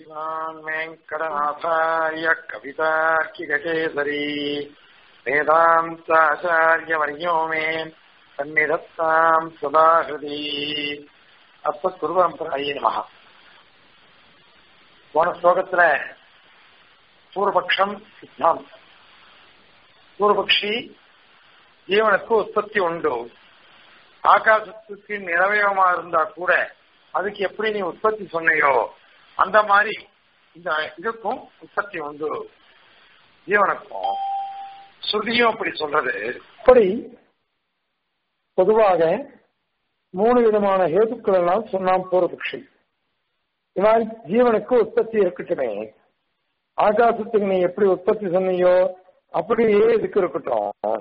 श्रीमान् वेङ्कटनाथाय कवितार्किककेसरी वेदान्ताचार्यवर्यो मे सन्निधत्ताम् सदा हृदि அஸ்மத்குருபரம்பராயே நமக போன ஸ்லோகத்துல பூர்வபக்ஷம் சித்தாந்தம் பூர்வபக்ஷி ஜீவனுக்கு உற்பத்தி உண்டு ஆகாசத்துக்கு நிறவயமா இருந்தா கூட அதுக்கு எப்படி நீ உற்பத்தி சொன்னையோ அந்த மாதிரி இந்த இதுக்கும் உற்பத்தி உண்டு ஜீவனுக்கும் ஸ்ருதியும் அப்படி சொல்றது அப்படி பொதுவாக மூணு விதமான ஹேதுக்கள் எல்லாம் சொன்னாம் பூர்வபக்ஷி இவாய் ஜீவனுக்கு உற்பத்தி இருக்கட்டுமே ஆகாசத்துக்கு நீ எப்படி உற்பத்தி சொன்னியோ அப்படியே இதுக்கு இருக்கட்டும்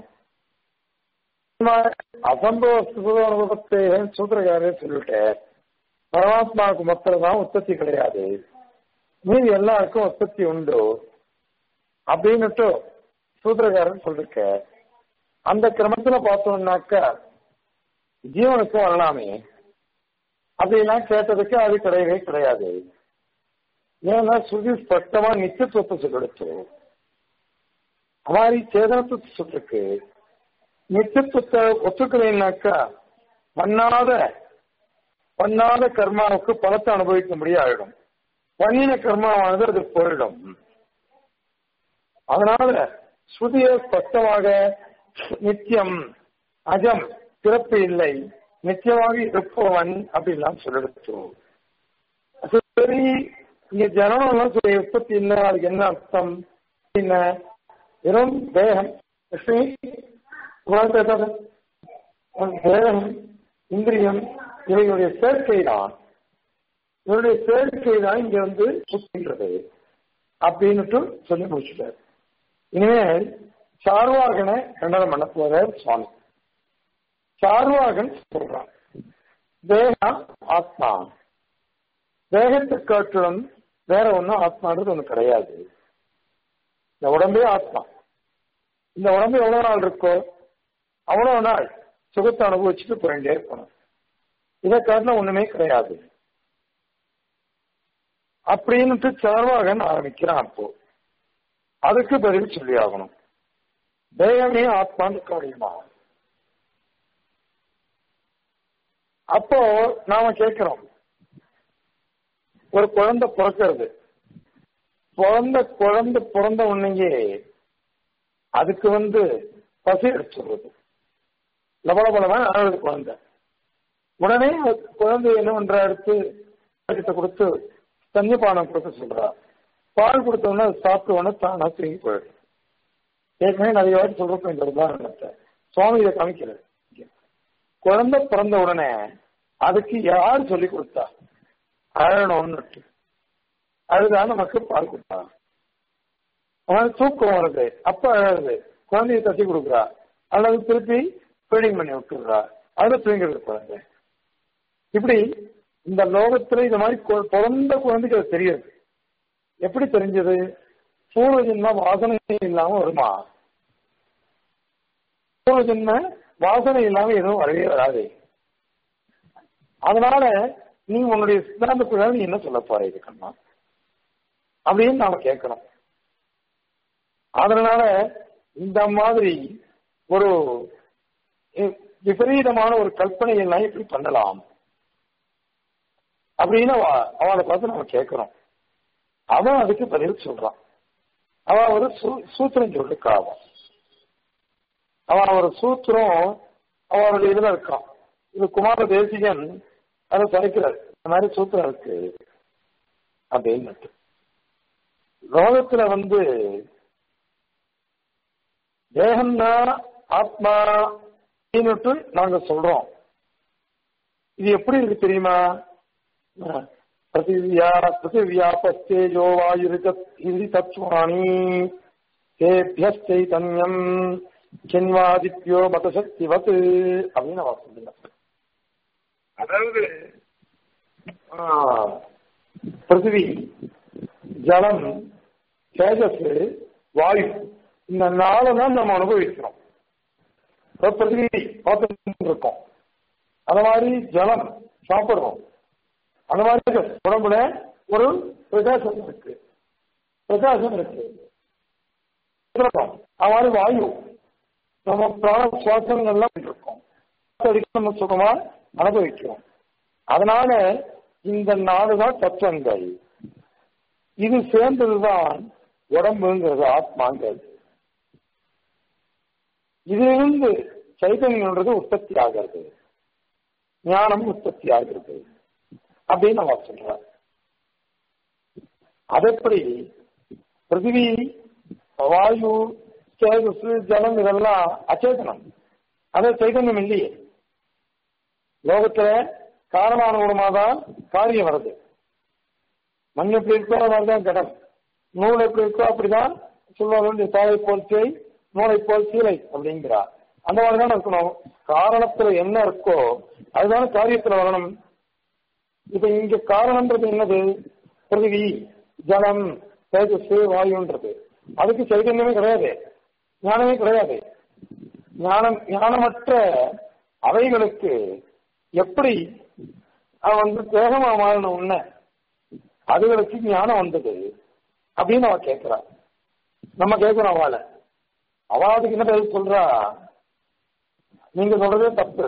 அசம்பவ சுக அனுபவத்தை சூத்திரக்காரர் சொல்லிட்டார் பரமாத்மாவுக்கு மொத்தம் தான் உற்பத்தி கிடையாது மீதி எல்லாருக்கும் உற்பத்தி உண்டு அப்படின்னுட்டு சூத்திரக்காரன் சொல்லிருக்க அந்த கிரமத்துல பார்த்தோம்னாக்கா ஜீவனுக்கும் வரலாமே அப்படிலாம் கேட்டதுக்கு அது கிடையவே கிடையாது ஏன்னா சுருதி ஸ்பஷ்டமா நித்தியத்துவத்தை சொல்லிடுச்சு மாதிரி சேதனத்துவத்தை சொல்லிருக்கு நித்தியத்துவத்தை ஒத்துக்கலைன்னாக்கா பண்ணாத பண்ணாத கர்மாவுக்கு பலத்தை அனுபவிக்க முடியாயிடும் பண்ணின கர்மாவானது அது போயிடும் அதனால ஸ்ருதிய ஸ்பஷ்டமாக நித்தியம் அஜம் பிறப்பு இல்லை நிச்சயமாக இருப்பவன் அப்படின்லாம் சொல்லிடுச்சு சரி இங்க ஜனனம் எல்லாம் சொல்லி உற்பத்தி இல்லை அதுக்கு என்ன அர்த்தம் என்ன வெறும் தேகம் தேகம் இந்திரியம் இவைகளுடைய சேர்க்கை தான் இவருடைய சேர்க்கை தான் இங்க வந்து சுத்துகின்றது அப்படின்னுட்டு சொல்லி முடிச்சுட்டார் இனிமேல் சார்வாகனை கண்டனம் பண்ண போறார் சுவாமி சார்வாகன் சொல்றான் தேகம் ஆத்மா தேகத்தை காட்டிலும் வேற ஒன்றும் ஆத்மான்றது ஒண்ணு கிடையாது இந்த உடம்பே ஆத்மா இந்த உடம்பு எவ்வளவு நாள் இருக்கோ அவ்வளவு நாள் சுகத்தை அனுபவிச்சுட்டு போயிட்டே இருக்கணும் இதை காட்டிலும் ஒண்ணுமே கிடையாது அப்படின்னுட்டு சார்வாகன் ஆரம்பிக்கிறான் அப்போ அதுக்கு பதில் சொல்லி ஆகணும் தேகமே ஆத்மான்னு இருக்க முடியுமா அப்போ நாம கேட்கிறோம் ஒரு குழந்தை பிறக்கிறது பிறந்த குழந்தை பிறந்த உடனேயே அதுக்கு வந்து பசி எடுத்துடுறது லபலபலமான அழகு குழந்தை உடனே குழந்தை என்ன பண்ற எடுத்து கிட்ட கொடுத்து தண்ணி பானம் கொடுக்க சொல்றா பால் கொடுத்தோன்னா அது சாப்பிட்ட உடனே தானா தூங்கி போயிடும் ஏற்கனவே நிறைய வாட்டி சொல்றப்ப இந்த உதாரணத்தை சுவாமி இதை காமிக்கிறது குழந்தை பிறந்த உடனே அதுக்கு யார் சொல்லி கொடுத்தா அழணும்னு அதுதான் நமக்கு பால் கொடுத்தா அவன் தூக்கம் வருது அப்ப அழகுது குழந்தைய தட்டி கொடுக்குறா அல்லது திருப்பி ஃபீடிங் பண்ணி விட்டுடுறா அதுல தூங்கிறது குழந்தை இப்படி இந்த லோகத்துல இந்த மாதிரி பிறந்த குழந்தைக்கு அது தெரியுது எப்படி தெரிஞ்சது பூர்வ ஜென்ம வாசனை இல்லாம வருமா பூர்வ ஜென்ம வாசனை இல்லாம எதுவும் வரவே வராது அதனால நீ உன்னுடைய சித்தாந்தக்குள்ள நீ என்ன சொல்ல போற இதுக்கண்ணா அப்படின்னு நாம கேட்கணும் அதனால இந்த மாதிரி ஒரு விபரீதமான ஒரு கற்பனை எல்லாம் எப்படி பண்ணலாம் அப்படின்னு அவளை பார்த்து நம்ம கேட்கிறோம் அவன் அதுக்கு பதில் சொல்றான் அவன் ஒரு சூத்திரம் சொல்லிருக்காவன் அவன் ஒரு சூத்திரம் அவனுடைய இதுல இருக்கான் இது குமார தேசிகன் அதை சரிக்கிறார் இந்த மாதிரி சூத்திரம் இருக்கு அப்படின்னு லோகத்துல வந்து தேகம்னா ஆத்மா அப்படின்னுட்டு நாங்க சொல்றோம் இது எப்படி இருக்கு தெரியுமா பிருத்திவியா பிருத்திவியாபஸ்தேஜோ வாயுரி தத்துவாணி தேபியஸ்தைதன்யம் சென்வாதித்யோ மதசக்திவத் அப்படின்னு அவர் சொல்லுங்க அதாவது பிருத்திவி ஜலம் தேஜஸ் வாயு இந்த நாளை தான் நம்ம அனுபவிக்கிறோம் பிருத்திவி பார்த்து இருக்கோம் அந்த மாதிரி ஜலம் சாப்பிடுறோம் அந்த மாதிரி உடம்புல ஒரு பிரகாசம் இருக்கு பிரகாசம் இருக்கு அவ்வாறு வாயு நம்ம பிராண சுவாசங்கள்லாம் இருக்கும் அடிக்க நம்ம சுகமா அனுபவிக்கிறோம் அதனால இந்த நாடுதான் தத்துவங்கள் இது சேர்ந்ததுதான் உடம்புங்கிறது ஆத்மாங்கிறது இதிலிருந்து சைதன்யன்றது உற்பத்தி ஆகிறது ஞானம் உற்பத்தி ஆகிறது அப்படின்னு நம்ம சொல்றார் அதெப்படி பிருத்திவி வாயு தேஜஸ் ஜலம் இதெல்லாம் அச்சேதனம் அது சைதன்யம் இல்லையே லோகத்துல காரணானுகுணமா தான் காரியம் வருது மண் எப்படி இருக்கோ அது மாதிரிதான் கடம் நூல் எப்படி இருக்கோ அப்படிதான் சொல்லுவாங்க தாயை போல் சேய் நூலை போல் சீலை அப்படிங்கிறா அந்த மாதிரிதான் இருக்கணும் காரணத்துல என்ன இருக்கோ அதுதானே காரியத்துல வரணும் இப்ப இங்க காரணம்ன்றது என்னது பிருத்திவி ஜலம் தேஜஸ் வாயுன்றது அதுக்கு சைதன்யமே கிடையாது ஞானமே கிடையாது ஞானம் ஞானமற்ற அவைகளுக்கு எப்படி அவன் வந்து தேகமா மாறணும் உன்ன அதுகளுக்கு ஞானம் வந்தது அப்படின்னு அவ கேட்கிறா நம்ம கேட்கிறோம் அவளை அவ அதுக்கு என்ன பதில் சொல்றா நீங்க சொல்றதே தப்பு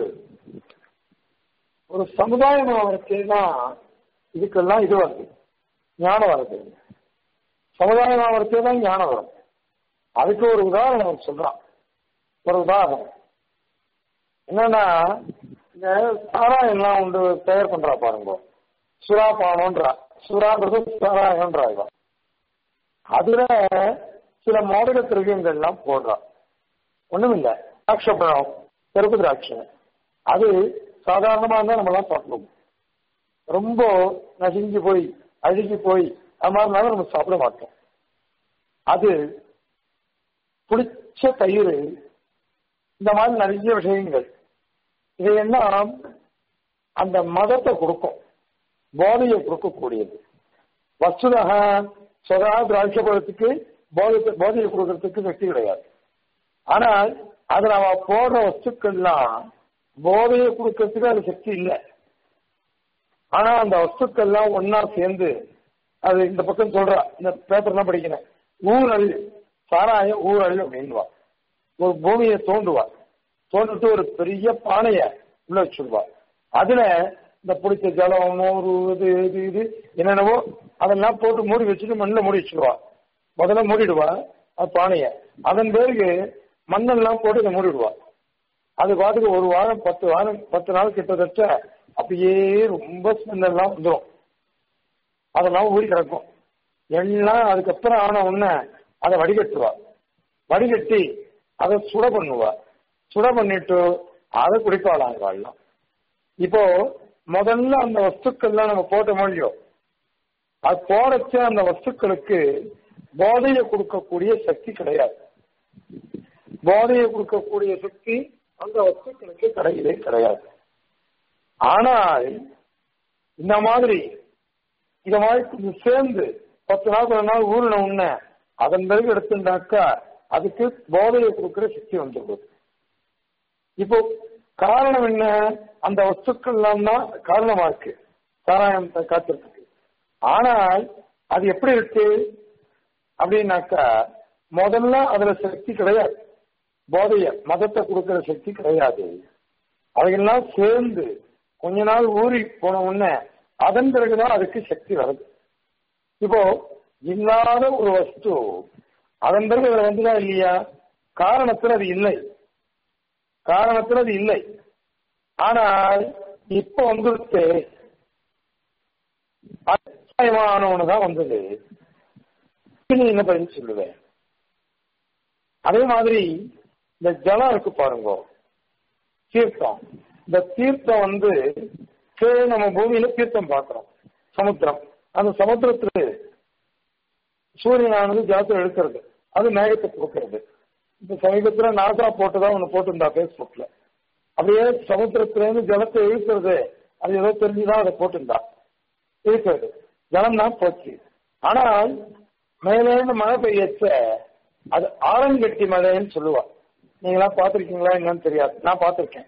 ஒரு சமுதாயம் அவருக்குதான் இதுக்கெல்லாம் இது வருது ஞானம் வருது சமுதாயம் அவருக்கே தான் ஞானம் வரும் அதுக்கு ஒரு உதாரணம் அவன் சொல்றான் ஒரு உதாரணம் என்னன்னா இந்த சாராயம்லாம் உண்டு தயார் பண்றா பாருங்க சுறா பானம்ன்றா சுறான்றது சாராயம்ன்றா இவன் அதுல சில மோதக திரவியங்கள்லாம் போடுறா ஒண்ணுமில்ல திராட்சை பழம் கருப்பு திராட்சை அது சாதாரணமா இருந்தா நம்ம எல்லாம் சாப்பிடுவோம் ரொம்ப நசுங்கி போய் அழுகி போய் அது மாதிரினாலும் நம்ம சாப்பிட மாட்டோம் அது புளிச்ச தயிர் இந்த மாதிரி நிறைய விஷயங்கள் இதையெல்லாம் அந்த மதத்தை கொடுக்கும் போதையை கொடுக்கக்கூடியது வசுதக சொதா திராட்சை பழத்துக்கு போதை போதையை கொடுக்கறதுக்கு சக்தி கிடையாது ஆனால் அதுல அவ போடுற வஸ்துக்கள்லாம் போதையை கொடுக்கறதுக்கு அது சக்தி இல்லை ஆனா அந்த வஸ்துக்கள்லாம் ஒன்னா சேர்ந்து அது இந்த பக்கம் சொல்றா இந்த பேப்பர்லாம் படிக்கிறேன் ஊரல் சாராய ஊரல் அப்படின்வா ஒரு பூமியை தோண்டுவா தோண்டிட்டு ஒரு பெரிய பானைய உள்ள வச்சுடுவா அதுல இந்த பிடிச்ச ஜலம் மோர் இது இது இது என்னென்னவோ அதெல்லாம் போட்டு மூடி வச்சுட்டு மண்ணில் மூடி வச்சிருவா முதல்ல மூடிடுவா அது பானைய அதன் பிறகு மண்ணெல்லாம் போட்டு இதை மூடிடுவா அது பாட்டுக்கு ஒரு வாரம் பத்து வாரம் பத்து நாள் கிட்டத்தட்ட அப்படியே ரொம்ப ஸ்மெல் எல்லாம் வந்துடும் அதெல்லாம் ஊறி கிடக்கும் எல்லாம் அதுக்கப்புறம் ஆன உடனே அதை வடிகட்டுவா வடிகட்டி அதை சுட பண்ணுவா சுட பண்ணிட்டு அதை குடிப்பாளாங்க வாழலாம் இப்போ முதல்ல அந்த வஸ்துக்கள்லாம் நம்ம போட்ட மொழியோ அது போடச்ச அந்த வஸ்துக்களுக்கு போதையை கொடுக்கக்கூடிய சக்தி கிடையாது போதையை கொடுக்கக்கூடிய சக்தி அந்த வஸ்துக்களுக்கு கிடையவே கிடையாது ஆனால் இந்த மாதிரி இந்த மாதிரி கொஞ்சம் சேர்ந்து பத்து நாள் பத்து நாள் ஊறின உடனே அதன் பிறகு எடுத்துட்டாக்கா அதுக்கு போதையை கொடுக்கிற சக்தி வந்துடுது இப்போ காரணம் என்ன அந்த வஸ்துக்கள்லாம் தான் காரணமா இருக்கு சாராயம் காத்திருக்கு ஆனால் அது எப்படி இருக்கு அப்படின்னாக்கா முதல்ல அதுல சக்தி கிடையாது போதைய மதத்தை கொடுக்கிற சக்தி கிடையாது அவையெல்லாம் சேர்ந்து கொஞ்ச நாள் ஊறி போன உடனே அதன் பிறகுதான் அதுக்கு சக்தி வருது இப்போ இல்லாத ஒரு வஸ்து அதன் பிறகு அதுல வந்துதான் இல்லையா காரணத்தில் அது இல்லை காரணத்தில் அது இல்லை ஆனால் இப்ப வந்துட்டு அத்தியாயமான தான் வந்தது நீ என்ன பதில் சொல்லுவேன் அதே மாதிரி இந்த ஜலம் இருக்கு பாருங்க தீர்த்தம் இந்த தீர்த்தம் வந்து கீழே நம்ம பூமியில தீர்த்தம் பார்க்கிறோம் சமுத்திரம் அந்த சமுத்திரத்துல சூரியனானது ஜலத்தை எடுக்கிறது அது மேகத்தை கொடுக்கிறது இப்ப சமீபத்துல நாசா போட்டுதான் ஒண்ணு போட்டிருந்தா பேஸ்புக்ல அப்படியே சமுத்திரத்திலேருந்து ஜலத்தை இழுக்கிறது அது ஏதோ தெரிஞ்சுதான் அதை போட்டிருந்தா இழுக்கிறது ஜலம் தான் போச்சு ஆனால் மேலேருந்து மழை பெய்யச்ச அது ஆரங்கட்டி மழைன்னு சொல்லுவா நீங்களாம் பார்த்துருக்கீங்களா என்னன்னு தெரியாது நான் பார்த்துருக்கேன்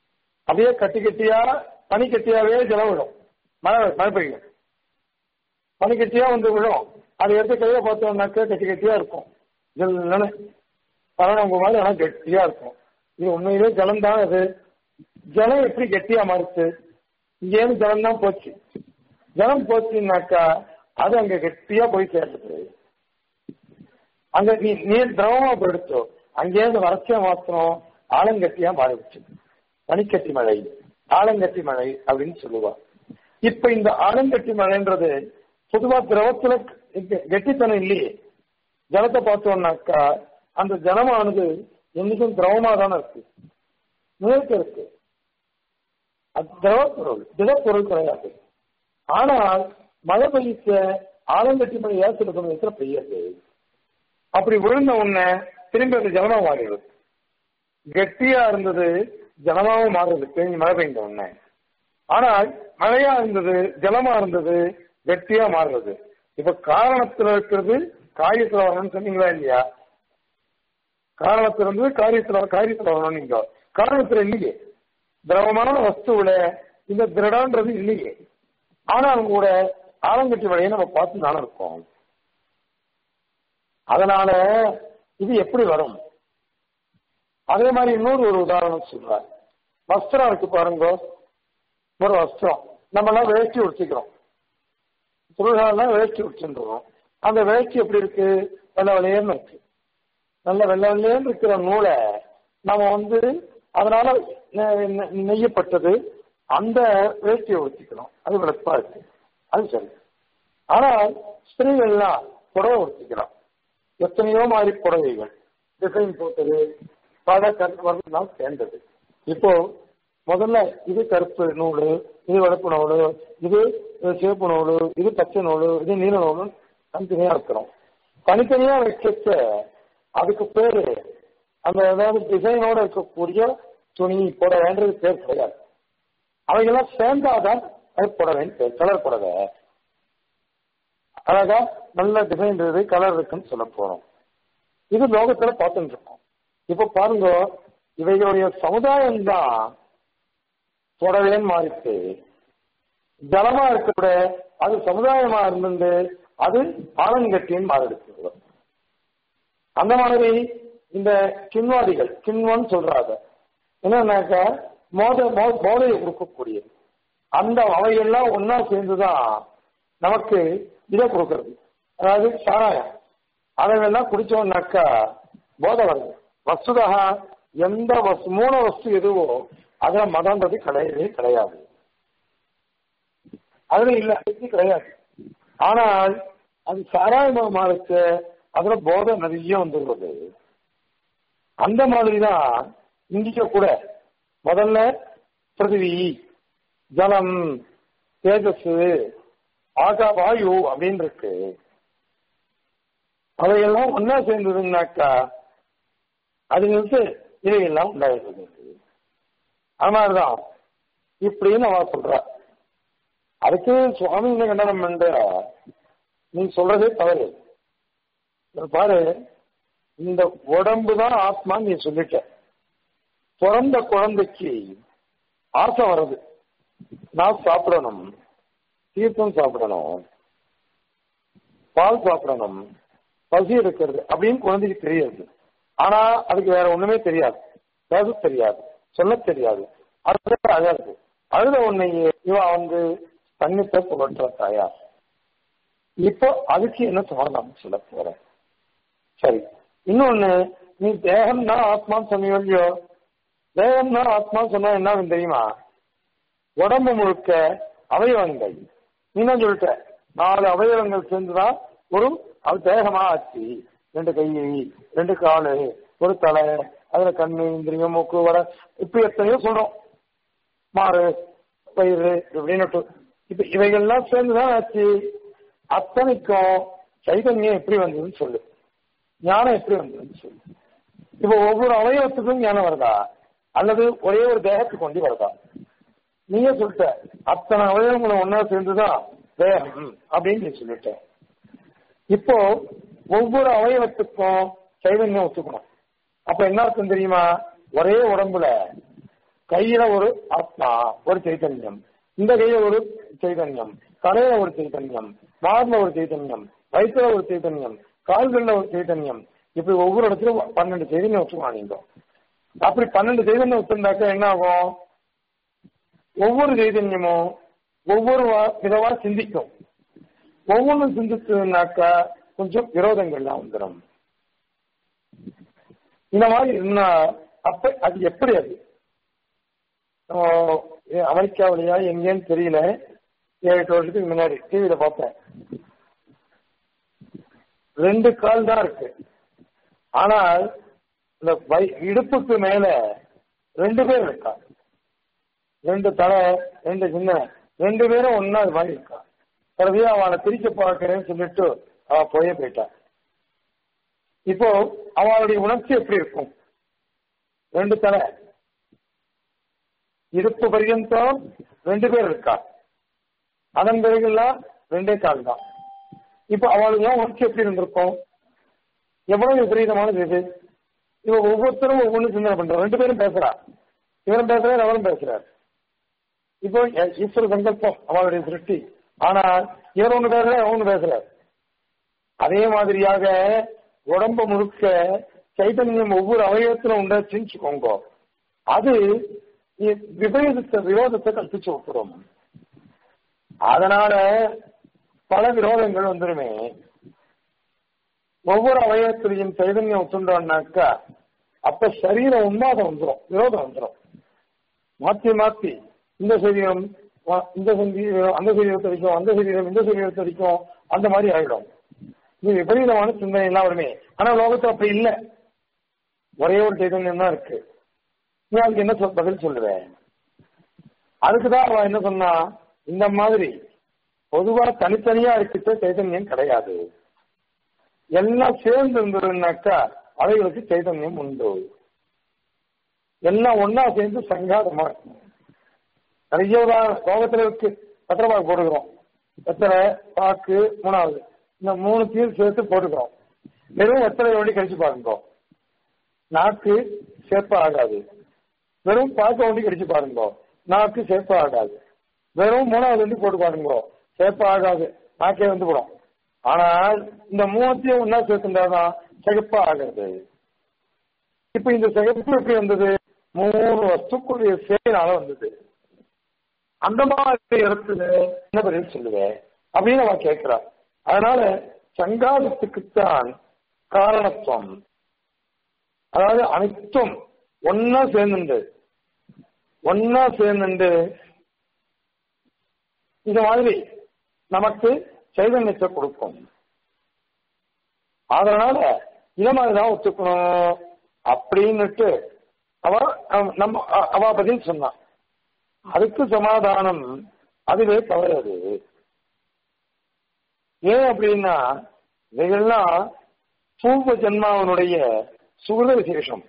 அப்படியே கட்டி கட்டியா பனி கட்டியாவே ஜலம் விடும் மழை மழை பெய்யும் பனிக்கட்டியா வந்து விழும் அதை எடுத்து கையில பார்த்தோம்னாக்க கட்டி கட்டியா இருக்கும் ஜல்லுன்னு பரணங்க மாதிரி ஆனா கெட்டியா இருக்கும் இது உண்மையிலே ஜலம் தான் அது ஜலம் எப்படி கெட்டியா மாறுச்சு இங்கேருந்து ஜலம் தான் போச்சு ஜலம் போச்சுன்னாக்கா அது அங்க கெட்டியா போய் சேர்ந்துது அங்க நீ நீர் திரவமா போயிடுச்சோ அங்கேருந்து வறட்சியா மாத்திரம் ஆலங்கட்டியா மாறிடுச்சு பனிக்கட்டி மழை ஆலங்கட்டி மழை அப்படின்னு சொல்லுவா இப்ப இந்த ஆலங்கட்டி மழைன்றது பொதுவா திரவத்துல கெ- கெட்டித்தனம் இல்லையே ஜலத்தை பார்த்தோம்னாக்கா அந்த ஜலமானது என்னைக்கும் திரவமா தானே இருக்கு நிலைத்து இருக்கு அது திரவப்பொருள் திடப்பொருள் கிடையாது ஆனால் மழை பெய்ய ஆலங்கட்டி மழை ஏற்பட்ட சமயத்துல பெய்யாது அப்படி விழுந்த உடனே திரும்பி அது ஜலமா மாறிடுது கெட்டியா இருந்தது ஜலமாவும் மாறுது பெய்ஞ்சு மழை பெய்ந்த உடனே ஆனால் மழையா இருந்தது ஜலமா இருந்தது கெட்டியா மாறுறது இப்ப காரணத்துல இருக்கிறது காரியத்துல வரணும்னு சொன்னீங்களா இல்லையா காரணத்துல இருந்து காரியத்துல காரியத்துல வரணும் நீங்க காரணத்துல இல்லையே திரவமான வஸ்துவில இந்த திருடான்றது இல்லையே ஆனாலும் கூட ஆலங்கட்டி மழையை நம்ம பார்த்து தானே இருக்கோம் அதனால இது எப்படி வரும் அதே மாதிரி இன்னொரு ஒரு உதாரணம் சொல்றார் வஸ்திரம் இருக்கு பாருங்க ஒரு வஸ்திரம் நம்ம எல்லாம் வேஷ்டி உடுத்திக்கிறோம் திருவிழாலாம் வேஷ்டி உடுத்துன்றோம் அந்த வேஷ்டி எப்படி இருக்கு வெள்ளை வெள்ளையர்னு இருக்கு நல்ல வெள்ளை வெள்ளையர்னு இருக்கிற நூலை நம்ம வந்து அதனால நெ- நெ- நெய்யப்பட்டது அந்த வேஷ்டியை உடுத்திக்கிறோம் அது வெளுப்பா இருக்கு அது சரி ஆனால் ஸ்திரீகள்லாம் புடவை உடுத்திக்கிறோம் எத்தனையோ மாதிரி புடவைகள் டிசைன் போட்டது பல கருத்து சேர்ந்தது இப்போ முதல்ல இது கருப்பு நூல் இது வெளுப்பு நூல் இது சிவப்பு நூல் இது பச்சை நூல் இது நீல நூல் தனித்தனியா இருக்கிறோம் தனித்தனியா வைக்கச்ச அதுக்கு பேரு அந்த ஏதாவது டிசைனோட இருக்கக்கூடிய துணி போட வேண்டியது பேர் கிடையாது அவைகள்லாம் சேர்ந்தாதான் அது புடவைன்னு பேர் கலர் புடவை அழகா நல்ல டிசைன் இருக்குது கலர் இருக்குன்னு சொல்ல போறோம் இது லோகத்துல பார்த்துட்டு இருக்கோம் இப்ப பாருங்க இவைகளுடைய சமுதாயம் தான் புடவேன்னு மாறிட்டு ஜலமா இருக்கிற அது சமுதாயமா இருந்து அது ஆலங்கட்டின்னு மாறிடுச்சு அந்த மாதிரி இந்த கிண்வாதிகள் கிண்வன்னு சொல்றாங்க என்னன்னாக்கா மோத மோ- போதையை கொடுக்கக்கூடியது அந்த அவைகள்லாம் ஒன்னா சேர்ந்துதான் நமக்கு இதை கொடுக்கறது அதாவது சாராயம் அதையெல்லாம் குடிச்சோம்னாக்கா போதை வருது வசுதா எந்த வஸ்து மூல வஸ்து எதுவோ அதுல மதம்ன்றது கிடையவே கிடையாது அதுல இல்ல இது கிடையாது ஆனால் அது சாராயமா இருக்கு அதுல போதை நிறைய வந்துடுறது அந்த மாதிரிதான் இந்திய கூட முதல்ல பிருத்திவி ஜலம் தேஜஸ் ஆகா வாயு அப்படின்னு இருக்கு அவையெல்லாம் ஒன்னா சேர்ந்ததுன்னாக்கா அதுங்களுக்கு இதையெல்லாம் உண்டாயிருக்குது அது மாதிரிதான் இப்படின்னு அவ சொல்றா அதுக்கு சுவாமி என்ன கண்டனம் பண்ற நீ சொல்றதே தவறு இத பாரு இந்த உடம்பு தான் ஆத்மான்னு நீ சொல்லிட்ட பிறந்த குழந்தைக்கு ஆசை வருது நான் சாப்பிடணும் தீர்த்தம் சாப்பிடணும் பால் சாப்பிடணும் பசி இருக்கிறது அப்படின்னு குழந்தைக்கு தெரியாது ஆனா அதுக்கு வேற ஒண்ணுமே தெரியாது பேச தெரியாது சொல்ல தெரியாது அது அழகு அழுத உன்னையே இவன் வந்து தன்னித்த புகற்ற தாயார் இப்போ அதுக்கு என்ன சமாதானம் சொல்ல போறேன் சரி இன்னொன்னு நீ தேகம்னா ஆத்மான்னு சொன்னியோ இல்லையோ தேகம்னா ஆத்மா சொன்னா என்ன ஆகும் தெரியுமா உடம்பு முழுக்க அவயவங்கள் நீ என்ன சொல்லிட்ட நாலு அவயவங்கள் சேர்ந்துதான் ஒரு அது தேகமா ஆச்சு ரெண்டு கை ரெண்டு காலு ஒரு தலை அதுல கண்ணு இந்திரியம் மூக்கு வட இப்ப எத்தனையோ சொல்றோம் மாறு பயிறு இப்படின்னு இப்ப இவைகள்லாம் சேர்ந்துதான் ஆச்சு அத்தனைக்கும் சைதன்யம் எப்படி வந்ததுன்னு சொல்லு ஞானம் எப்படி வந்ததுன்னு சொல்லு இப்ப ஒவ்வொரு அவயவத்துக்கும் ஞானம் வருதா அல்லது ஒரே ஒரு தேகத்துக்கு கொண்டு வருதா நீயே சொல்லிட்ட அத்தனை அவயவங்களும் ஒன்னா சேர்ந்துதான் தேகம் அப்படின்னு நீ சொல்லிட்ட இப்போ ஒவ்வொரு அவயவத்துக்கும் சைதன்யம் ஒத்துக்கணும் அப்ப என்ன அர்த்தம் தெரியுமா ஒரே உடம்புல கையில ஒரு ஆத்மா ஒரு சைதன்யம் இந்த கையில ஒரு சைதன்யம் தலையில ஒரு சைதன்யம் மார்ல ஒரு சைத்தன்யம் வயிற்றுல ஒரு சைத்தன்யம் கால்கள்ல ஒரு சைத்தன்யம் இப்படி ஒவ்வொரு இடத்துலயும் பன்னெண்டு சைதன்யம் வச்சுக்கலாம் நீங்க அப்படி பன்னெண்டு சைதன்யம் வச்சிருந்தாக்க என்ன ஆகும் ஒவ்வொரு சைதன்யமும் ஒவ்வொரு வா- விதமா சிந்திக்கும் ஒவ்வொன்றும் சிந்திச்சதுனாக்கா கொஞ்சம் விரோதங்கள்லாம் வந்துடும் இந்த மாதிரி இருந்தா அப்ப அது எப்படி அது ஆஹ் அமெரிக்காவிலயா எங்கேன்னு தெரியல ஏழு எட்டு வருஷத்துக்கு முன்னாடி டிவியில பார்த்தேன் ரெண்டு கால் தான் இருக்கு ஆனால் இந்த வை- இடுப்புக்கு மேல ரெண்டு பேர் இருக்கா ரெண்டு தலை ரெண்டு சின்ன ரெண்டு பேரும் ஒன்னா அது மாதிரி இருக்கா பிறகு அவனை பிரிக்க பார்க்கிறேன்னு சொல்லிட்டு அவ போயே போயிட்டா இப்போ அவளுடைய உணர்ச்சி எப்படி இருக்கும் ரெண்டு தலை இடுப்பு பர்யந்தம் ரெண்டு பேர் இருக்கா அதன் பிறகுலாம் ரெண்டே கால் தான் இப்ப அவளுக்கு உணர்ச்சி எப்படி இருந்திருக்கும் எவ்வளவு விபரீதமானது இது இவ ஒவ்வொருத்தரும் ஒவ்வொன்றும் சிந்தனை பண்றா ரெண்டு பேரும் பேசுறா இவரும் பேசுறாரு அவரும் பேசுறாரு இப்போ எ- ஈஸ்வர சங்கல்பம் அவளுடைய சிருஷ்டி ஆனால் இவர் ஒண்ணு பேசுறாரு அவன் ஒண்ணு பேசுறாரு அதே மாதிரியாக உடம்பு முழுக்க சைத்தன்யம் ஒவ்வொரு அவயவத்திலும் உண்டாச்சுன்னு வச்சுக்கோங்க அது இ- விபரீதத்தை விரோதத்தை கற்பிச்சு விட்டுரும் அதனால பல விரோதங்கள் வந்துருமே ஒவ்வொரு அவயவத்திலையும் சைதன்யம் ஒத்துண்டோம்னாக்கா அப்ப சரீரம் உன்மாதம் வந்துடும் விரோதம் வந்துடும் மாத்தி மாத்தி இந்த சரீரம் வ- இந்த சரீரம் அந்த சரீரத்தை அடிக்கும் அந்த சரீரம் இந்த சரீரத்தை அடிக்கும் அந்த மாதிரி ஆயிடும் இது விபரீதமான சிந்தனை எல்லாம் வருமே ஆனா லோகத்துல அப்படி இல்லை ஒரே ஒரு சைதன்யம் தான் இருக்கு நீ அதுக்கு என்ன சொல் பதில் சொல்லுவேன் அதுக்குதான் அவன் என்ன சொன்னா இந்த மாதிரி பொதுவா தனித்தனியா இருக்கிற சைதன்யம் கிடையாது எல்லாம் சேர்ந்து இருந்ததுன்னாக்கா அவைகளுக்கு சைதன்யம் உண்டு எல்லாம் ஒன்னா சேர்ந்து சங்காதமா இருக்கும் நிறைய உதாரணம் லோகத்துல இருக்கு பத்திரபாக்கு போட்டுக்கிறோம் வெத்தலை பாக்கு மூணாவது இந்த மூணுத்தையும் சேர்த்து போட்டுக்கிறோம் வெறும் வெத்தலை வண்டி கழிச்சு பாருங்க நாக்கு சேப்ப ஆகாது வெறும் பாக்க வண்டி கடிச்சு பாருங்க நாக்கு சேப்ப ஆகாது வெறும் மூணாவது வண்டி போட்டு பாருங்க சேப்ப ஆகாது நாக்கே வந்து போடும் ஆனால் இந்த மூணத்தையும் ஒன்னா சேர்த்துட்டாதான் சிகப்பா ஆகிறது இப்ப இந்த சிகப்பு எப்படி வந்தது மூணு வஸ்துக்குரிய சேனால வந்தது அந்த மாதிரி இடத்துல என்ன பதில் சொல்லுவேன் அப்படின்னு அவன் கேட்கிறான் அதனால சங்காதத்துக்குத்தான் காரணத்துவம் அதாவது அனைத்தும் ஒன்னா சேர்ந்துண்டு ஒன்னா சேர்ந்துண்டு இந்த மாதிரி நமக்கு சைதன்யத்தை கொடுக்கும் அதனால இத மாதிரிதான் ஒத்துக்கணும் அப்படின்னுட்டு அவ அவ- நம்ம அ- அவ பதில் சொன்னான் அதுக்கு சமாதானம் அதுவே தவறு அது ஏன் அப்படின்னா இவைகள்லாம் பூர்வ ஜென்மாவனுடைய சுகிருத விசேஷம்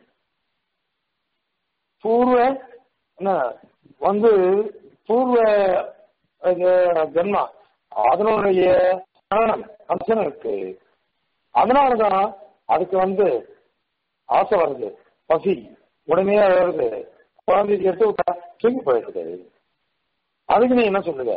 பூர்வ என்ன வந்து பூர்வ இது, ஜென்மா அதனுடைய காரணம் அம்சம் இருக்கு அதனாலதான் அதுக்கு வந்து ஆசை வருது பசி உடனே வருது குழந்தைக்கு எடுத்து விட்டா தூங்கி போயிடுது அதுக்கு நீ என்ன சொல்லுவ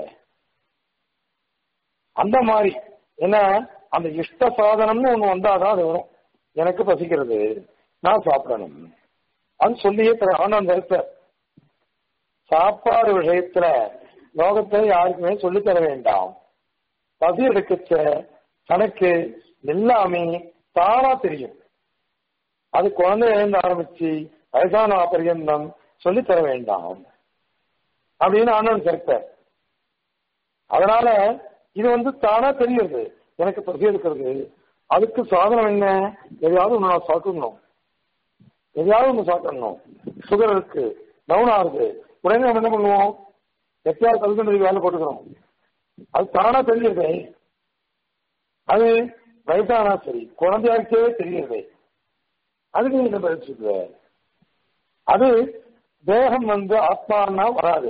அந்த மாதிரி என்ன அந்த இஷ்ட சாதனம்னு ஒண்ணு வந்தாதான் அது வரும் எனக்கு பசிக்கிறது நான் சாப்பிடணும் அது சொல்லியே தர ஆனந்த இருக்க சாப்பாடு விஷயத்துல லோகத்தை யாருக்குமே சொல்லித் தர வேண்டாம் பசி எடுக்கச்ச தனக்கு எல்லாமே தானா தெரியும் அது குழந்தையிலிருந்து ஆரம்பிச்சு வயசான பரியந்தம் சொல்லித் தர வேண்டாம் அப்படின்னு ஆனந்த் சேர்ப்பார் அதனால இது வந்து தானா தெரியுது எனக்கு பசி எடுக்கிறது அதுக்கு சாதனம் என்ன எதையாவது ஒன்று நான் சாப்பிடணும் எதையாவது ஒன்று சாப்பிடணும் சுகர் இருக்கு டவுன் ஆகுது உடனே நம்ம என்ன பண்ணுவோம் எப்பயாவது கல்கண்டதுக்கு வேலை போட்டுக்கிறோம் அது தானா தெரியுது அது வயசானா சரி குழந்தையாருக்கே தெரியுது அதுக்கு நீங்க பதில் சொல்லுவ அது தேகம் வந்து ஆத்மானா வராது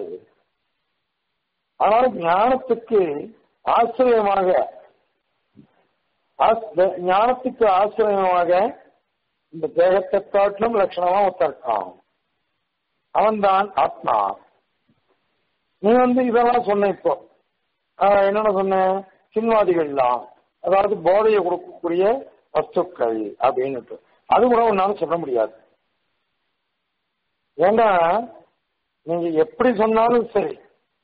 ஆனால் ஞானத்துக்கு ஆசிரியமாக ஆஸ்- த- ஞானத்துக்கு ஆசிரியமாக இந்த தேகத்தை காட்டிலும் லட்சணமா ஒருத்தருக்கான் அவன்தான் ஆத்மா நீ வந்து இதெல்லாம் சொன்ன இப்போ ஆஹ் என்னென்ன சொன்ன சின்வாதிகள்லாம் அதாவது போதையை கொடுக்கக்கூடிய வஸ்துக்கள் அப்படின்னு அது கூட ஒன்னாலும் சொல்ல முடியாது ஏன்னா நீங்க எப்படி சொன்னாலும் சரி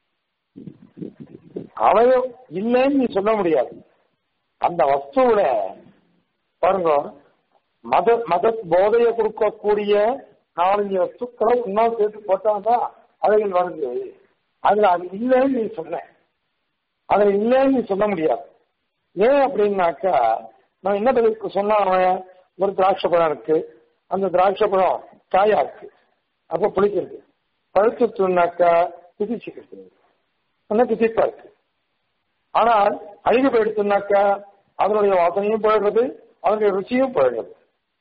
அவய இல்லைன்னு நீ சொல்ல முடியாது அந்த வஸ்துவில பாருங்க மத மத போதையை கொடுக்கக்கூடிய நாலஞ்சு வஸ்துக்களை ஒன்னா சேர்த்து போட்டாதான் அவைகள் வருது அதுல அது இல்லைன்னு நீ சொன்ன அதுல இல்லைன்னு நீ சொல்ல முடியாது ஏன் அப்படின்னாக்கா நான் என்ன பதிலுக்கு சொன்னா அவன் ஒரு திராட்சை பழம் இருக்கு அந்த திராட்சை பழம் காயா இருக்கு அப்ப புளிக்கிறது பழுத்துனாக்கா திதிச்சுக்கிறது அந்த திதிப்பா இருக்கு ஆனால் அழுகி போயிடுச்சுனாக்கா அதனுடைய வாசனையும் போயிடுறது அதனுடைய ருச்சியும் போயிடுறது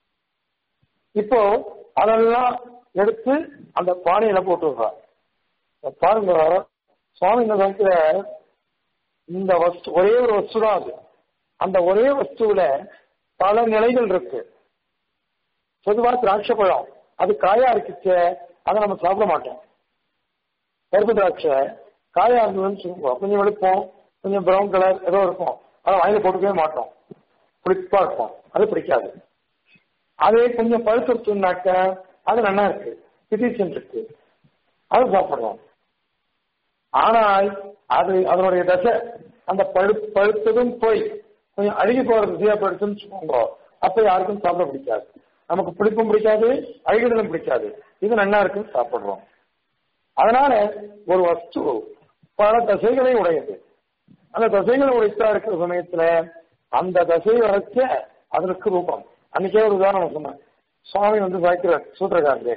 இப்போ அதெல்லாம் எடுத்து அந்த பானையில போட்டு விடுறார் பாருங்க சுவாமி இந்த காலத்துல இந்த வஸ்து ஒரே ஒரு வஸ்து தான் அது அந்த ஒரே வஸ்துவில பல நிலைகள் இருக்கு பொதுவா திராட்சை பழம் அது காயா இருக்குச்சே அதை நம்ம சாப்பிட மாட்டோம் கருப்பு திராட்சை காயா இருந்ததுன்னு சொல்லுவோம் கொஞ்சம் வெளுப்போம் கொஞ்சம் ப்ரௌன் கலர் ஏதோ இருக்கும் அதை வாயில போட்டுக்கவே மாட்டோம் புளிப்பா இருக்கும் அது பிடிக்காது அதே கொஞ்சம் பழுத்துனாக்க அது நல்லா இருக்கு பிதிசன் இருக்கு அது சாப்பிடுறோம் ஆனால் அது அதனுடைய தசை அந்த பழு பழுத்ததும் போய் கொஞ்சம் அழுகி போற ருசியா போயிடுச்சுன்னு வச்சுக்கோங்க அப்ப யாருக்கும் சாப்பிட பிடிக்காது நமக்கு பிடிப்பும் பிடிக்காது அழுகிடலும் பிடிக்காது இது நல்லா இருக்குன்னு சாப்பிடுறோம் அதனால ஒரு வஸ்து பல தசைகளை உடையது அந்த தசைகளை உடைத்தா இருக்கிற சமயத்துல அந்த தசையை வரைச்ச அதற்கு ரூபம் அன்னைக்கே ஒரு உதாரணம் சொன்னேன் சுவாமி வந்து சாய்க்கிற சூத்திரக்காரரு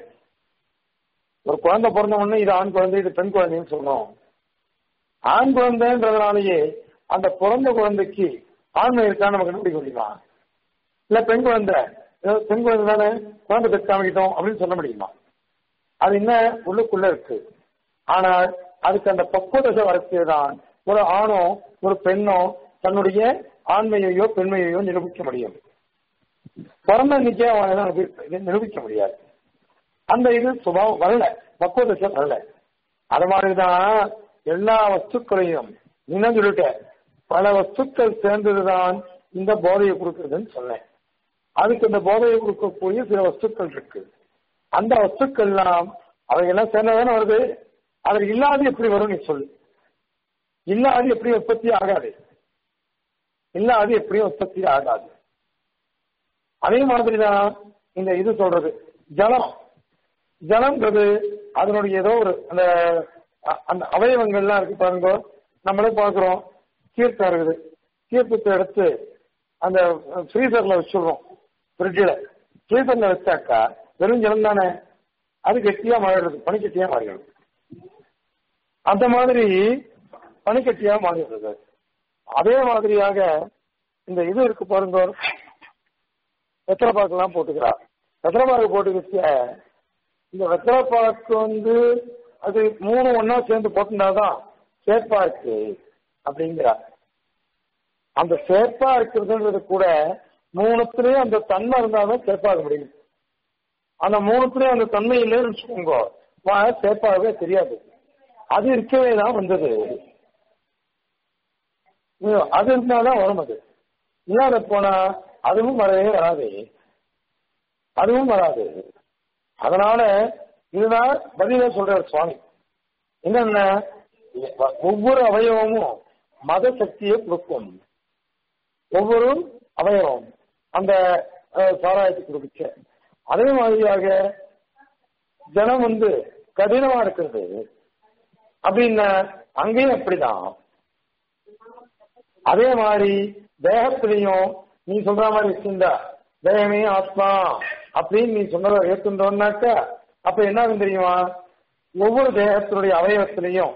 ஒரு குழந்தை பிறந்த உடனே இது ஆண் குழந்தை இது பெண் குழந்தைன்னு சொன்னோம் ஆண் குழந்தைன்றதுனாலயே அந்த பிறந்த குழந்தைக்கு ஆண்மை இருக்கான்னு நமக்கு கண்டுபிடிக்க முடியுமா இல்ல பெண் குழந்தை ஏதோ பெண் குழந்தை தானே குழந்தை பெற்று காமிக்கிட்டோம் அப்படின்னு சொல்ல முடியுமா அது என்ன உள்ளுக்குள்ள இருக்கு ஆனால் அதுக்கு அந்த பக்குவதசை வரச்சேதான் ஒரு ஆணோ ஒரு பெண்ணோ தன்னுடைய ஆண்மையையோ பெண்மையையோ நிரூபிக்க முடியும் பிறந்த நிச்சய நிரூபிக்க முடியாது அந்த இது சுபாவம் வரல பக்குவதசை வரல அது மாதிரிதான் எல்லா வஸ்துக்களையும் இன்னும் சொல்லிட்டேன் பல வஸ்துக்கள் சேர்ந்ததுதான் இந்த போதையை கொடுக்கறதுன்னு சொன்னேன் அதுக்கு இந்த போதையை கொடுக்கக்கூடிய சில வஸ்துக்கள் இருக்கு அந்த வஸ்துக்கள்லாம் அவையெல்லாம் சேர்ந்ததானே வருது அதில் இல்லாது எப்படி வரும் நீ சொல்லு இல்லாது எப்படி உற்பத்தி ஆகாது இல்லாது எப்படியும் உற்பத்தி ஆகாது அதே மாதிரிதான் இந்த இது சொல்றது ஜலம் ஜலம்ன்றது அதனுடைய ஏதோ ஒரு அந்த அந்த அவயவங்கள்லாம் இருக்கு பாருங்க நம்மளே பார்க்கிறோம் தீர்த்தம் இருக்குது தீர்த்தத்தை எடுத்து அந்த ஃப்ரீசர்ல வச்சுடுறோம் ஃப்ரிட்ஜில் ஃப்ரீசர்ல வச்சாக்கா வெறும் ஜலம் தானே அது கெட்டியா மாறிடுது பனிக்கட்டியா மாறிடுது அந்த மாதிரி பனிக்கட்டியா மாறிடுறது அதே மாதிரியாக இந்த இது இருக்கு பாருங்க வெத்தலை பாக்கெல்லாம் போட்டுக்கிறா வெத்தலை பாக்கு போட்டுக்கிச்ச இந்த வெத்தலை பாக்கு வந்து அது மூணு ஒன்னா சேர்ந்து போட்டுனாதான் சேப்பா இருக்கு அப்படிங்கிறா அந்த சேப்பா இருக்கிறதுன்றது கூட மூணுத்துலயும் அந்த தன்மை இருந்தாதான் சேப்பாக முடியும் அந்த மூணுத்துலயும் அந்த தன்மை இல்லைன்னு வச்சுக்கோங்க சேப்பாகவே தெரியாது அது இருக்கவே தான் வந்தது அது இருந்தாதான் வரும் அது இல்லாத போனா அதுவும் வரவே வராது அதுவும் வராது அதனால இதுதான் பதில சொல்றார் சுவாமி என்னென்ன ஒவ்வொரு அவயவமும் மத சக்தியை கொடுக்கும் ஒவ்வொரு அவயவம் அந்த சாராயத்தை கொடுக்க அதே மாதிரியாக ஜனம் வந்து கடினமா இருக்கிறது அப்படின்னா அங்கேயும் அப்படிதான் அதே மாதிரி தேகத்திலையும் நீ சொல்ற மாதிரி வச்சிருந்தா தேகமே ஆத்மா அப்படின்னு நீ சொன்னதை ஏற்றுட்டோம்னாக்கா அப்ப என்ன தெரியுமா ஒவ்வொரு தேகத்தினுடைய அவயவத்திலையும்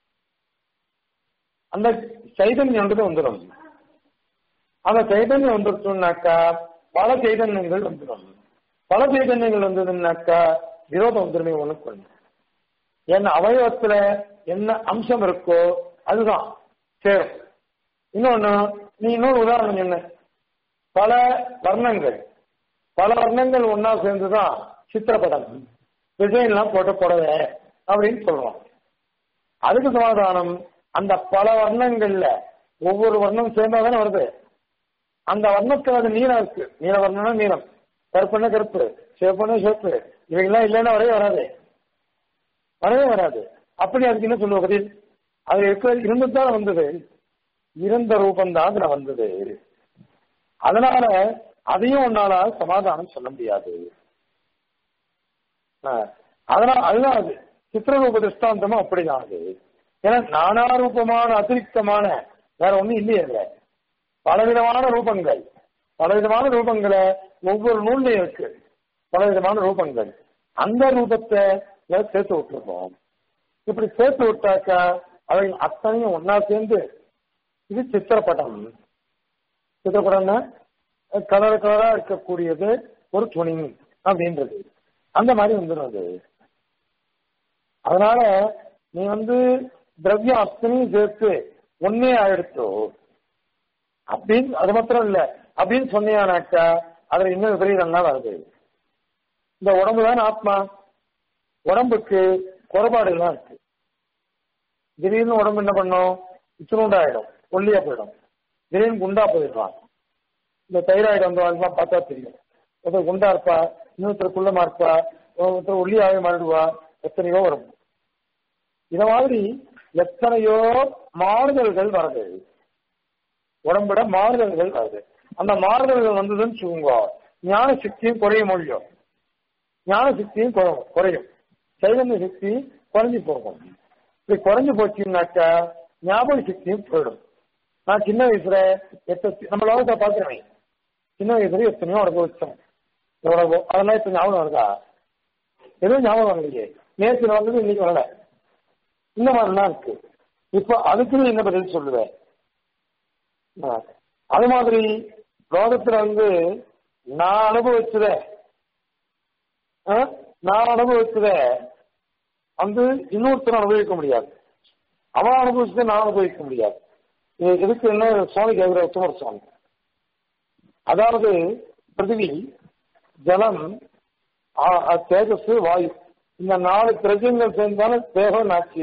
அந்த சைதன்யம் வந்துடும் அந்த சைதன்யம் வந்துருச்சுனாக்கா பல சைதன்யங்கள் வந்துடும் பல சைதன்யங்கள் வந்ததுன்னாக்கா விரோதம் வந்துருமே ஒண்ணுக்கு ஒண்ணு ஏன்னா அவயவத்துல என்ன அம்சம் இருக்கோ அதுதான் சேரும் இன்னொன்னு நீ இன்னொரு உதாரணம் என்ன பல வர்ணங்கள் பல வர்ணங்கள் ஒன்னா சேர்ந்துதான் சித்திரப்படம் டிசைன்லாம் போட்டு போடவே அப்படின்னு சொல்றோம் அதுக்கு சமாதானம் அந்த பல வர்ணங்கள்ல ஒவ்வொரு வர்ணம் சேர்ந்தா தானே வருது அந்த வர்ணத்துல அது நீளம் இருக்கு நீல வர்ணம்னா நீளம் கருப்புன்னா கருப்பு சிவப்புன்னா சிவப்பு இவைகள்லாம் இல்லைன்னா வரவே வராது வரவே வராது அப்படி அதுக்கு என்ன சொல்லுவ பதில் அது இருக்க இருந்துதான் வந்தது இருந்த ரூபம் தான் அதுல வந்தது அதனால அதையும் உன்னால சமாதானம் சொல்ல முடியாது ஆ, அதனால அதுதான் அது சித்திரரூப திருஷ்டாந்தமும் அப்படிதான் அது ஏன்னா நானாரூபமான அதிருப்தமான வேற ஒண்ணும் இல்லையே இல்ல பலவிதமான ரூபங்கள் பலவிதமான ரூபங்களை ஒவ்வொரு நூல்லையும் இருக்கு பலவிதமான ரூபங்கள் அந்த ரூபத்தை இதுல சேர்த்து விட்டுருக்கோம் இப்படி சேர்த்து விட்டாக்கா அவை அத்தனையும் ஒன்னா சேர்ந்து இது சித்திரப்படம் சித்திரப்படம்னா கலர் கலரா இருக்கக்கூடியது ஒரு துணி அப்படின்றது அந்த மாதிரி வந்துடும் அது அதனால நீ வந்து திரவியம் அத்தனையும் சேர்த்து ஒன்னே ஆயிடுத்தோ அப்படின்னு அது மாத்திரம் இல்ல அப்படின்னு சொன்னியானாக்கா அதுல இன்னும் விபரீதம்லாம் வருது இந்த உடம்பு தான் ஆத்மா உடம்புக்கு குறைபாடுகள்லாம் இருக்கு திடீர்னு உடம்பு என்ன பண்ணும் இத்தினூண்டாயிடும் ஒல்லியா போயிடும் திடீர்னு குண்டா போயிடுவான் இந்த தைராய்டு வந்தவங்கலாம் பார்த்தா தெரியும் ஒருத்தர் குண்டா இருப்பா இன்னொருத்தர் குள்ளமா இருப்பா ஒருத்தர் ஒல்லியாவே மாறிடுவா எத்தனையோ வரும் இத மாதிரி எத்தனையோ மாறுதல்கள் வருது உடம்புட மாறுதல்கள் வருது அந்த மாறுதல்கள் வந்ததுன்னு வச்சுக்கோங்க ஞான சக்தியும் குறையும் மொழியும் ஞான சக்தியும் குறையும் குறையும் சைதன்ய சக்தி குறைஞ்சு போகும் இப்படி குறைஞ்சு போச்சுன்னாக்கா ஞாபக சக்தியும் போயிடும் நான் சின்ன வயசுல எத்த நம்ம லோகத்தை பார்க்கிறேன் சின்ன வயசுல எத்தனையோ அனுபவிச்சோம் எவ்வளவோ அதெல்லாம் இப்ப ஞாபகம் வருதா எதுவும் ஞாபகம் வரலையே நேற்று வந்தது இன்னைக்கு வரல இந்த மாதிரிலாம் இருக்கு இப்ப அதுக்கு நீ என்ன பதில் சொல்லுவேன் ஆ. அது மாதிரி லோகத்துல வந்து நான் அனுபவிச்சத ஆ, நான் அனுபவிச்சத வந்து இன்னொருத்தர் அனுபவிக்க முடியாது அவன் அனுபவிச்சதை நான் அனுபவிக்க முடியாது இது எதுக்கு என்ன சுவாமி கேட்கிற உத்தமர் சுவாமி அதாவது பிருத்திவி ஜலம் ஆ- ஆ, தேஜஸ் வாயு இந்த நாலு திரஜங்கள் சேர்ந்தாலும் தேகம் ஆச்சு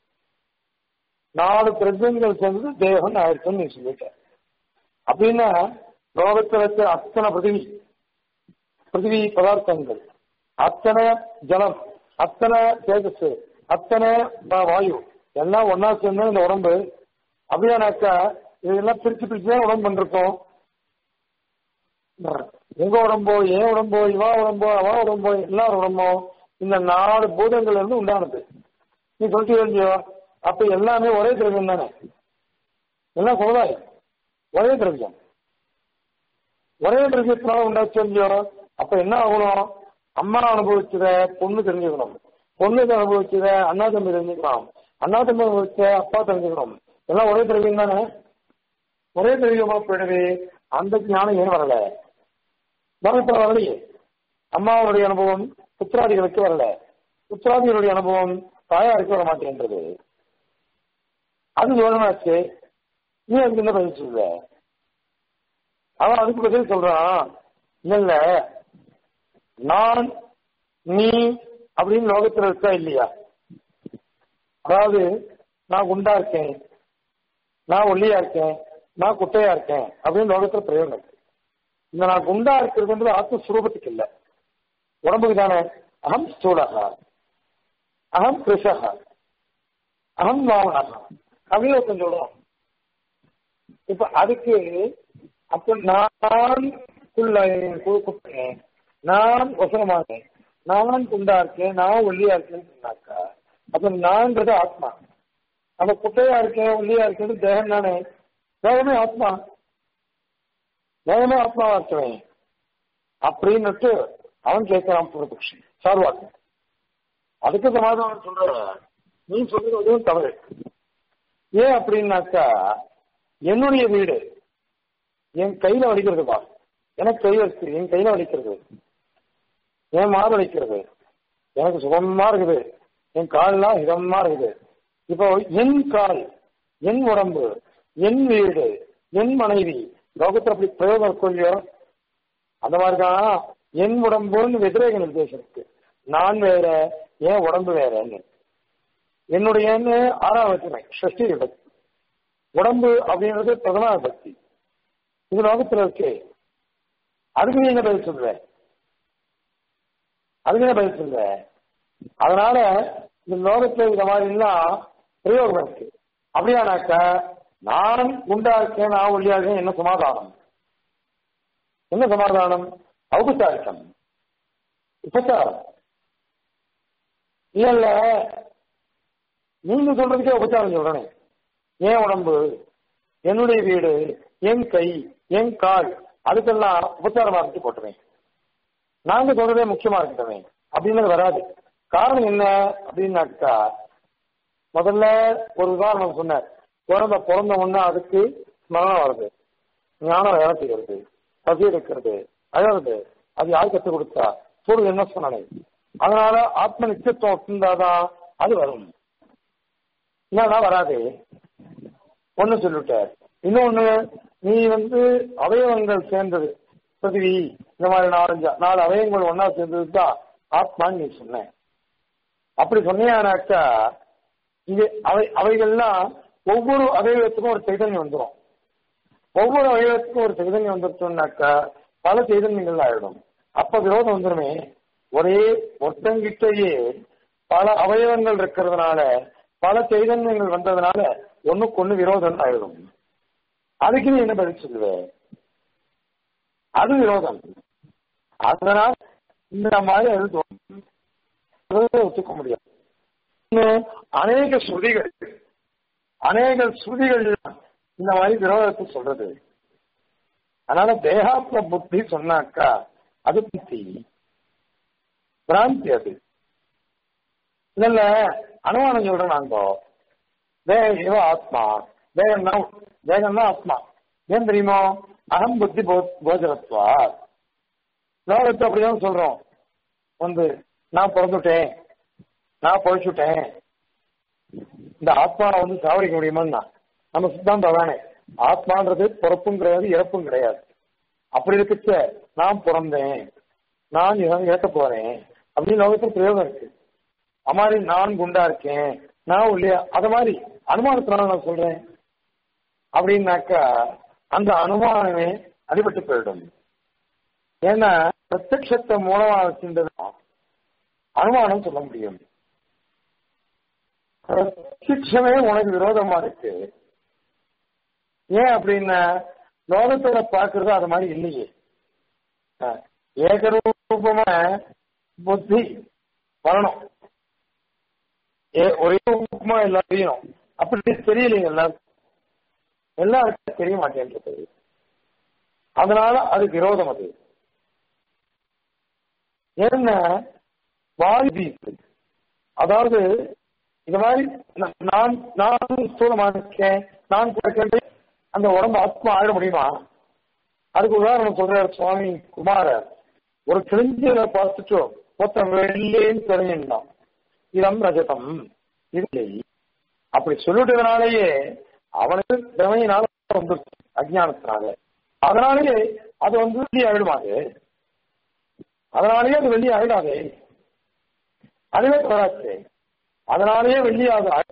நாலு திரஜங்கள் சேர்ந்தது தேகம் ஆயிடுச்சுன்னு நீ சொல்லிட்ட அப்படின்னா லோகத்தில் வச்ச அத்தனை பிருத்திவி பிருத்திவி பதார்த்தங்கள் அத்தனை ஜலம் அத்தனை தேஜஸ் அத்தனை வா- வாயு எல்லாம் ஒன்னா சேர்ந்து இந்த உடம்பு அப்படியானாக்கா இதெல்லாம் பிரிச்சு பிரிச்சு தான் உடம்பு பண்ணிருக்கோம் உங்க உடம்போ என் உடம்போ இவா உடம்போ அவா உடம்போ எல்லார் உடம்போ இந்த நாலு பூதங்கள் இருந்து உண்டானது நீ சொல்லிட்டு இல்லையோ அப்ப எல்லாமே ஒரே திரவியம் தானே எல்லாம் சமுதாயம் ஒரே திரவியம் ஒரே திரவியத்தினால உண்டாச்சு இல்லையோ அப்ப என்ன ஆகணும் அம்மா அனுபவிச்சத பொண்ணு தெரிஞ்சுக்கணும் பொண்ணுக்கு அனுபவிச்சத அண்ணா தம்பி தெரிஞ்சுக்கணும் அண்ணா தம்பி அனுபவிச்ச அப்பா தெரிஞ்சுக்கணும் எல்லாம் ஒரே திரவியம் தானே ஒரே திரவியமா போயிடுது அந்த ஞானம் ஏன் வரல லோகத்துல வரலையே அம்மாவுடைய அனுபவம் புத்திராதிகளுக்கு வரல புத்திராதிகளுடைய அனுபவம் தாயாருக்கு வர மாட்டேன்றது அது வேணுமாச்சு நீ அதுக்கு என்ன பதில் சொல்லுவ அவன் அதுக்கு பதில் சொல்றான் இல்ல இல்ல நான் நீ அப்படின்னு லோகத்துல இருக்கா இல்லையா அதாவது நான் குண்டா இருக்கேன் நான் ஒல்லியா இருக்கேன் நான் குட்டையா இருக்கேன் அப்படின்னு லோகத்துல பிரயோகம் இருக்கு இந்த நான் குண்டா இருக்கிறதுன்றது ஆத்மஸ்வரூபத்துக்கு இல்ல உடம்புக்கு தானே அகம் ஸ்தூலகா அகம் கிருஷகா அகம் வாமனகா அப்படின்னு ஒருத்தன் சொல்றோம் இப்ப அதுக்கு அப்ப நான் குள்ள கு- குட்டேன் நான் வசனமானேன் நான் குண்டா இருக்கேன் நான் ஒல்லியா இருக்கேன்னு சொன்னாக்கா அப்ப நான்றது ஆத்மா அந்த குட்டையா இருக்கேன் ஒல்லியா இருக்கேன் தேகம் தானே தேகமே ஆத்மா தேகமே ஆத்மாவா இருக்கவேன் அப்படின்னுட்டு அவன் கேட்கிறான் பூர்வபக்ஷி சார்வாக்கு அதுக்கு சமாதானம் சொல்ற நீ சொல்றது அதுவும் தவறு ஏன் அப்படின்னாக்கா என்னுடைய வீடு என் கையில வலிக்கிறது பா எனக்கு கை வலிக்கு என் கையில வலிக்கிறது என் மாறு வலிக்கிறது எனக்கு சுகமா இருக்குது என் கால்லாம் இதமா இருக்குது இப்போ என் கால் என் உடம்பு என் வீடு என் மனைவி லோகத்துல அப்படி பிரயோகம் இருக்கும் இல்லையோ அந்த மாதிரிதான் என் உடம்புன்னு வெதிரேக நிர்தேசம் இருக்கு நான் வேற என் உடம்பு வேறன்னு என்னுடைய ஆறாம் வச்சுமை ஷஷ்டி விபத்து உடம்பு அப்படின்றது பிரதம பக்தி இது லோகத்துல இருக்கு அதுக்கு நீங்க பதில் சொல்லுவ அதுக்கு நீங்க பதில் சொல்லுவ அதனால இந்த லோகத்துல இந்த மாதிரி எல்லாம் பிரயோகம் இருக்கு அப்படியானாக்கா நான் குண்டா இருக்கேன் நான் ஒல்லியா இருக்கேன் என்ன சமாதானம் என்ன சமாதானம் ஔபச்சாரிக்கம் உபச்சாரம் இல்ல இல்ல நீங்க சொல்றதுக்கே உபச்சாரம் சொல்றேன் என் உடம்பு என்னுடைய வீடு என் கை என் கால் அதுக்கெல்லாம் உபச்சாரமா இருந்து போட்டுவேன் நாங்க சொல்றதே முக்கியமா இருக்கட்டவே அப்படின்னு வராது காரணம் என்ன அப்படின்னாக்கா முதல்ல ஒரு உதாரணம் சொன்னார் குழந்தை பிறந்த உடனே அதுக்கு மரணம் வருது ஞானம் வேலை செய்யறது பசி எடுக்கிறது அழறது அது யார் கற்றுக் கொடுத்தா பொருள் என்ன சொன்னானே அதனால ஆத்ம நிச்சயத்துவம் இருந்தாதான் அது வரும் இல்லைன்னா வராது ஒண்ணு சொல்லிட்டார் இன்னொன்னு நீ வந்து அவயவங்கள் சேர்ந்தது பிருத்திவி இந்த மாதிரி நாலஞ்சு நாலு அவயவங்கள் ஒன்னா சேர்ந்தது தான் ஆத்மான்னு நீ சொன்ன அப்படி சொன்னியானாக்கா இது அவை அவைகள்லாம் ஒவ்வொரு அவயவத்துக்கும் ஒரு சைதன்யம் வந்துடும் ஒவ்வொரு அவயவத்துக்கும் ஒரு சைதன்யம் வந்துருச்சோம்னாக்கா பல சைதன்யங்கள் ஆயிடும் அப்ப விரோதம் வந்துருமே ஒரே ஒருத்தங்கிட்டயே பல அவயவங்கள் இருக்கிறதுனால பல சைதன்யங்கள் வந்ததுனால ஒண்ணுக்கு ஒண்ணு விரோதம் ஆயிடும் அதுக்கு நீ என்ன பதில் சொல்லுவ அது விரோதம் அதனால் இந்த மாதிரி எழுதும் ஒத்துக்க முடியாது அநேக ஸ்ருதிகள் அநேக ஸ்ருதிகள் இந்த மாதிரி விரோதத்தை சொல்றது அதனால தேகாத்ம புத்தி சொன்னாக்கா அது புத்தி பிராந்தி அது இல்ல அனுமானம் சொல்றேன் நாங்க தேக இவ ஆத்மா தேகம் தான் தேகம் தான் ஆத்மா ஏன் தெரியுமோ அகம் புத்தி போஜனத்வா லோகத்தை அப்படிதான் சொல்றோம் வந்து நான் பிறந்துட்டேன் நான் பொழைச்சுட்டேன் இந்த ஆத்மாவை வந்து சாவடிக்க முடியுமான்னா நம்ம சித்தாந்தம் தானே ஆத்மான்றது பிறப்பும் கிடையாது இறப்பும் கிடையாது அப்படி இருக்குச்ச நான் பிறந்தேன் நான் இறக்க போறேன் அப்படின்னு லோகத்தில் பிரயோகம் இருக்கு அமாரி நான் குண்டா இருக்கேன் நான் இல்லையா அது மாதிரி அனுமானத்தினால நான் சொல்றேன் அப்படின்னாக்கா அந்த அனுமானமே அடிபட்டு போயிடும் ஏன்னா பிரத்யட்சத்தை மூலமா வச்சிருந்தது அனுமானம் சொல்ல முடியும் பிரத்யட்சமே உனக்கு விரோதமா இருக்கு ஏன் அப்படின்னா லோகத்தோட பாக்குறது அது மாதிரி இல்லையே ஏகரூபமா புத்தி வரணும் ஒரே ரூபமா எல்லாம் தெரியணும் அப்படி தெரியலைங்க எல்லாருக்கும் எல்லாருக்கும் தெரிய மாட்டேன்றது அதனால அது விரோதம் அது என்ன வாய்தி அதாவது இந்த மாதிரி நான் நான் ஸ்தூலமா இருக்கேன் நான் குறைக்கின்றேன் அந்த உடம்பு ஆத்மா ஆயிட முடியுமா அதுக்கு உதாரணம் சொல்றாரு சுவாமி குமாரர் ஒரு கிழிஞ்சல பார்த்துட்டு மொத்தம் வெள்ளைன்னு தெரிஞ்சிருந்தான் இடம் ரஜதம் இல்லை அப்படி சொல்லிட்டதுனாலேயே அவனுக்கு திறமையினால வந்துருச்சு அஜானத்தினால அதனாலேயே அது வந்து வெள்ளி ஆயிடுமாது அதனாலேயே அது வெள்ளி ஆயிடாது அதுவே தவறாச்சு அதனாலேயே வெள்ளி ஆகும்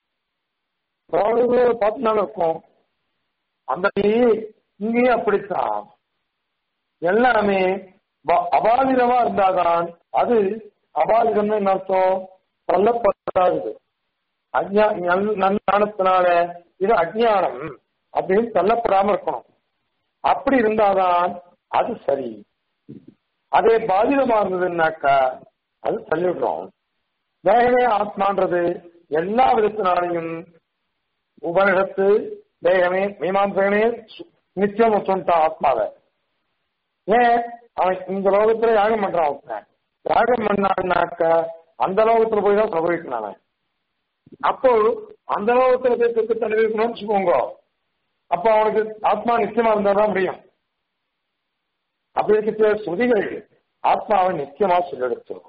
பத்து நாள் இருக்கும் அந்த இங்கேயே அப்படித்தான் எல்லாமே அபாதிதமா இருந்தாதான் அது அபாதிதம்னு என்ன அர்த்தம் தள்ளப்படாது அஜ்ஞா நன்னானத்தினால இது அஜ்ஞானம் அப்படின்னு தள்ளப்படாம இருக்கணும் அப்படி இருந்தாதான் அது சரி அதே பாதிதமா இருந்ததுன்னாக்கா அது தள்ளிவிடுறோம் தேகமே ஆத்மான்றது எல்லா விதத்தினாலையும் உபனிடத்து தேகமே மீமாம்சகனே நிச்சயம் சொல்லிட்டான் ஆத்மாவை ஏன் அவன் இந்த லோகத்துல யாகம் பண்றான் அவன் யாகம் பண்ணான்னாக்க அந்த லோகத்துல போய் தான் பிரபவிக்கணும் அவன் அப்போ அந்த லோகத்துல போய் துக்கத்தை அனுபவிக்கணும்னு வச்சுக்கோங்க அப்போ அவனுக்கு ஆத்மா நிச்சயமா இருந்தா தான் முடியும் அப்படி இருக்க ஸ்ருதிகள் ஆத்மாவை நிச்சயமா சொல்லெடுத்துரும்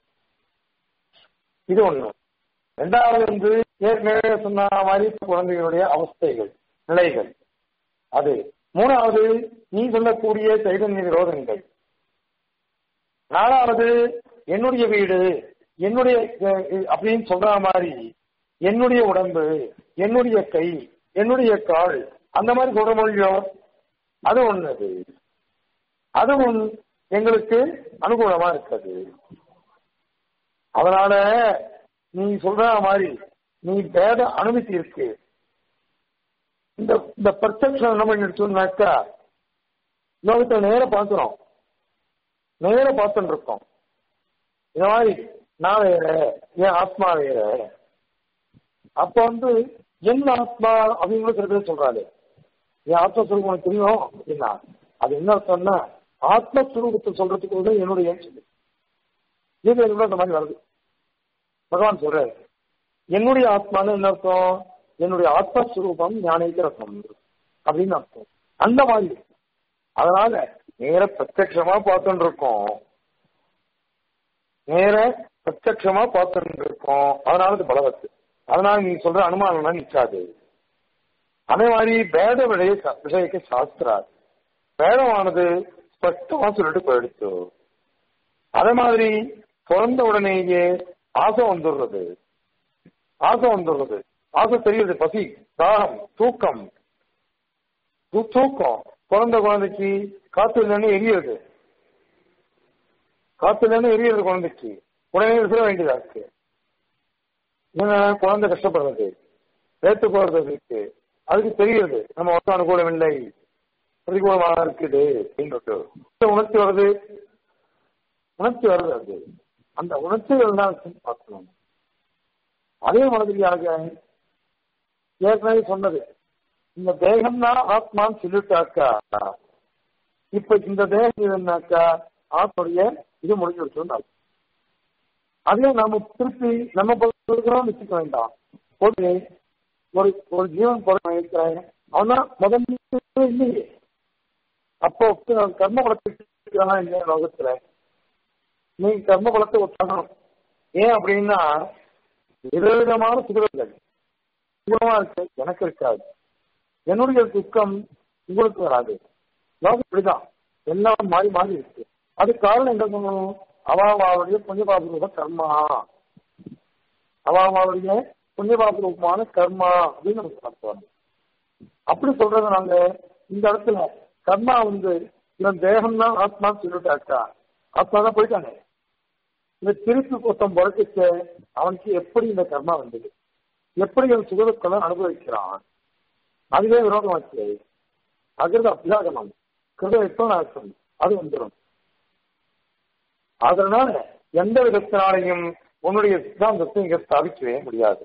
இது ஒண்ணு ரெண்டாவது வந்து ஏற்கனவே சொன்ன மாதிரி குழந்தைகளுடைய அவஸ்தைகள் நிலைகள் அது மூணாவது நீ சொல்லக்கூடிய சைதன்ய விரோதங்கள் நாலாவது என்னுடைய வீடு என்னுடைய அப்படின்னு சொல்ற மாதிரி என்னுடைய உடம்பு என்னுடைய கை என்னுடைய கால் அந்த மாதிரி சொல்ற மொழியோ அது ஒண்ணு அது அதுவும் எங்களுக்கு அனுகூலமா இருக்காது அதனால நீ சொல்ற மாதிரி நீ பேத அனுமதி இருக்கு இந்த இந்த பர்செப்ஷன் என்ன பண்ணிட்டு சொன்னாக்கா லோகத்தை நேர பார்க்கிறோம் நேர பார்த்துட்டு இருக்கோம் இந்த மாதிரி நான் வேற என் ஆத்மா வேற அப்ப வந்து என் ஆத்மா அப்படின்னு சில பேர் சொல்றாரு என் ஆத்மஸ்வரூபம் உனக்கு தெரியும் அப்படின்னா அது என்ன அர்த்தம்னா ஆத்மஸ்வரூபத்தை சொல்றதுக்கு வந்து என்னுடைய சொல்லு இது கூட அந்த மாதிரி வருது பகவான் சொல்றாரு என்னுடைய ஆத்மான்னு என்ன அர்த்தம் என்னுடைய ஆத்மஸ்வரூபம் ஞானிக்க ரத்னம் அப்படின்னு அர்த்தம் அந்த மாதிரி அதனால நேர பிரத்யட்சமா பார்த்துட்டு இருக்கோம் நேர பிரத்யட்சமா பார்த்துட்டு இருக்கோம் அதனால அது பலவத்து அதனால நீ சொல்ற அனுமானம்லாம் நிற்காது அதே மாதிரி வேத விடைய விஷயக்க சாஸ்திரா வேதமானது ஸ்பஷ்டமா சொல்லிட்டு போயிடுச்சு அதே மாதிரி பிறந்த உடனேயே ஆசை வந்துடுறது ஆசை வந்துடுறது ஆசை தெரியுது பசி தாகம் தூக்கம் தூ- தூக்கம் பிறந்த குழந்தைக்கு காத்து இல்லைன்னு எரியுது காத்து இல்லைன்னு எரியுது குழந்தைக்கு உடனே விசிற வேண்டியதா இருக்கு ஏன்னா குழந்தை கஷ்டப்படுறது வேத்து போறது இருக்கு அதுக்கு தெரியுது நம்ம வந்து அனுகூலம் இல்லை பிரதிகூலமாக இருக்குது அப்படின்றது இந்த உணர்ச்சி வருது உணர்ச்சி வருது அது அந்த உணர்ச்சிகள் தான் பார்க்கணும் அதே மாதிரியாக ஏற்கனவே சொன்னது இந்த தேகம் தான் ஆத்மான்னு சொல்லிட்டாக்கா இப்ப இந்த தேகம் இதுனாக்கா ஆத்மடைய இது முடிஞ்சு வச்சோம் அதே நாம திருப்பி நம்ம பொறுக்கிறோம் வச்சுக்க வேண்டாம் ஒரு ஒரு ஒரு ஜீவன் பிறகு இருக்கிறாங்க அவனா முதல்ல இல்லையே அப்போ கர்ம பலத்தை இல்லையா லோகத்துல நீ கர்ம பலத்தை ஒத்தணும் ஏன் அப்படின்னா விதவிதமான சுகங்கள் சுகமா இருக்கு எனக்கு இருக்காது என்னுடைய துக்கம் உங்களுக்கு வராது லோகம் இப்படிதான் எல்லாம் மாறி மாறி இருக்கு அது காரணம் என்ன பண்ணணும் அவாவாவுடைய புண்ணியபாபுரூப கர்மா அவாவாவுடைய புண்ணியபாபுரூபமான கர்மா அப்படின்னு நமக்கு பார்த்துவாங்க அப்படி சொல்றதுனால இந்த இடத்துல கர்மா வந்து இவன் தேகம் தான் ஆத்மா சொல்லிட்டாக்கா ஆத்மா தான் போயிட்டானே இந்த திருப்பி கொத்தம் பிறக்கிச்ச அவனுக்கு எப்படி இந்த கர்மா வந்தது எப்படி அவன் சுகதுக்களை அனுபவிக்கிறான் அதுவே விரோதமாச்சு அகிருத அபியாகமம் கிருத நாசம் அது வந்துடும் அதனால எந்த விதத்தினாலையும் உன்னுடைய சித்தாந்தத்தை இங்க ஸ்தாபிக்கவே முடியாது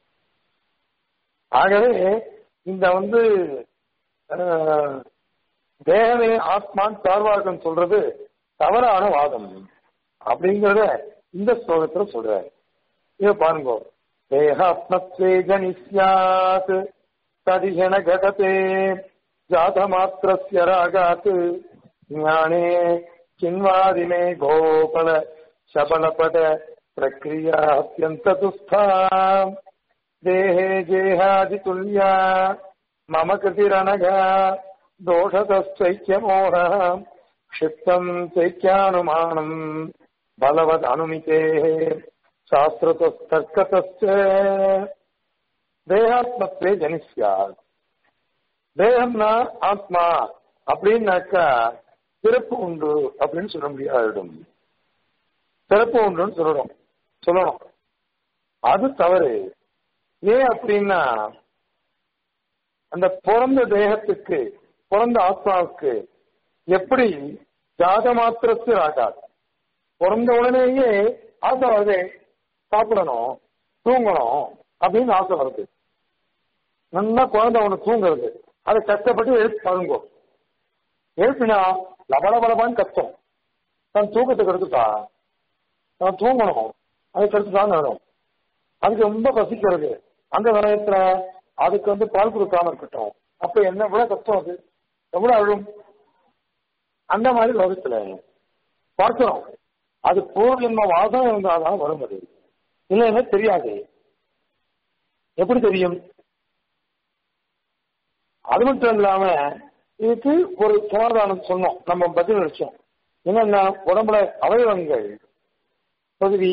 ஆகவே இந்த வந்து அஹ், தேகமே ஆத்மான் சார்வார்க்கம் சொல்றது தவறான வாதம் அப்படிங்கிறத இந்த ஸ்லோகத்துல சொல்றாரு இத பாருங்க தேகாத்மத்வே ஜனிஸ்யாத் ததிஹன கடதே ஜாதமாத்திரஸ்ய ராகாத் ஞானே கின்வாதிமே கோபல சபலபட பிரக்ரியா அத்தியந்த துஸ்தா தேஹே ஜேஹாதிதுல்யா மம கிருதிரனகா दोषतश्चैक्यमोह क्षिप्तम् चैक्यानुमानम् बलवद् अनुमितेः शास्त्रतस्तर्कतश्च தேகாத்மத்வே ஜனிஸ்யாத் தேகம்னா ஆத்மா அப்படின்னாக்கா பிறப்பு உண்டு அப்படின்னு சொல்ல முடியாதுடும் பிறப்பு உண்டுன்னு சொல்லணும் சொல்லணும் அது தவறு ஏன் அப்படின்னா அந்த பிறந்த தேகத்துக்கு பிறந்த ஆத்மாவுக்கு எப்படி ஜாத மாத்திரத்து ஆகாது பிறந்த உடனேயே ஆசை வருது சாப்பிடணும் தூங்கணும் அப்படின்னு ஆசை வருது நல்லா குழந்தை ஒண்ணு தூங்குறது அதை கஷ்டப்பட்டு எழுப்பி பழங்கோ எழுப்பினா லபலபலபான்னு கஷ்டம் தன் தூக்கத்துக்கு எடுத்துட்டா நான் தூங்கணும் அதுக்கு எடுத்துட்டான்னு வேணும் அதுக்கு ரொம்ப பசிக்கிறது அந்த சமயத்துல அதுக்கு வந்து பால் கொடுக்காம இருக்கட்டும் அப்ப என்ன எவ்வளவு கஷ்டம் அது எவ்வளவு அழும் அந்த மாதிரி லோகத்துல பார்க்கிறோம் அது பூர்வஜன்ம வாசம் இருந்தாதான் வரும் அது இல்லைன்னா தெரியாது எப்படி தெரியும் அது மட்டும் இல்லாம இதுக்கு ஒரு சமாதானம் சொன்னோம் நம்ம பதில் அளிச்சோம் என்னன்னா உடம்புல அவயவங்கள் பகுதி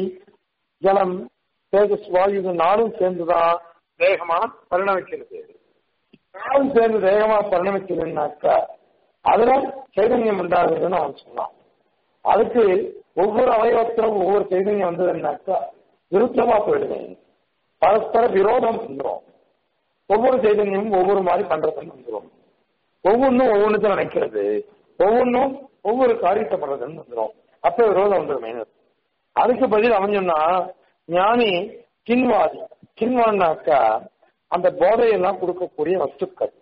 ஜலம் தேஜஸ் வாயு இது நாளும் சேர்ந்துதான் வேகமா பரிணமிக்கிறது கால் சேர்ந்து வேகமா பரிணமிக்குதுன்னாக்கா அதுல சைதன்யம் உண்டாகுதுன்னு அவன் சொன்னான் அதுக்கு ஒவ்வொரு அவயவத்திலும் ஒவ்வொரு சைதன்யம் வந்ததுன்னாக்கா விருத்தமா போயிடுவேன் பரஸ்பர விரோதம் வந்துடும் ஒவ்வொரு சைதன்யமும் ஒவ்வொரு மாதிரி பண்றதுன்னு வந்துடும் ஒவ்வொன்றும் ஒவ்வொன்றுத்த நினைக்கிறது ஒவ்வொன்றும் ஒவ்வொரு காரியத்தை பண்றதுன்னு வந்துடும் அப்ப விரோதம் வந்துடும் அதுக்கு பதில் அவன் சொன்னா ஞானி கின்வாதி கின்வான்னாக்கா அந்த போதையெல்லாம் கொடுக்கக்கூடிய வஸ்துக்கள்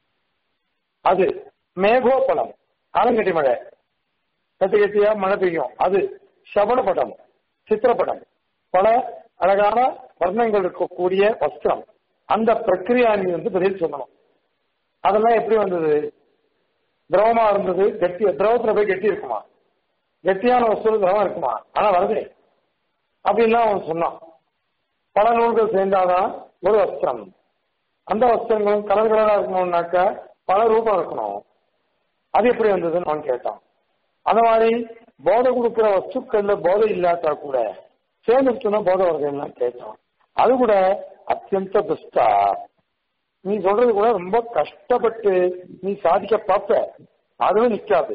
அது மேகோபலம் ஆலங்கட்டி மழை கட்டி கட்டியா மழை பெய்யும் அது சபனப்படம் சித்திரப்படம் பல அழகான வர்ணங்கள் இருக்கக்கூடிய வஸ்திரம் அந்த பிரக்கிரியா நீ வந்து பதில் சொல்லணும் அதெல்லாம் எப்படி வந்தது திரவமா இருந்தது கெட்டி திரவத்துல போய் கெட்டி இருக்குமா கெட்டியான வஸ்து திரவம் இருக்குமா ஆனா வருதே அப்படின்லாம் அவன் சொன்னான் பல நூல்கள் சேர்ந்தாதான் ஒரு வஸ்திரம் அந்த வஸ்திரங்களும் கலர் கலரா இருக்கணும்னாக்கா பல ரூபம் இருக்கணும் அது எப்படி வந்ததுன்னு அவன் கேட்டான் அந்த மாதிரி போதை கொடுக்கிற வஸ்துக்கள்ல போதை இல்லாட்டா கூட சேர்ந்துச்சுன்னா போதை வருதுன்னு கேட்டான் அது கூட அத்தியந்த துஷ்டா நீ சொல்றது கூட ரொம்ப கஷ்டப்பட்டு நீ சாதிக்க பார்ப்ப அதுவும் நிக்காது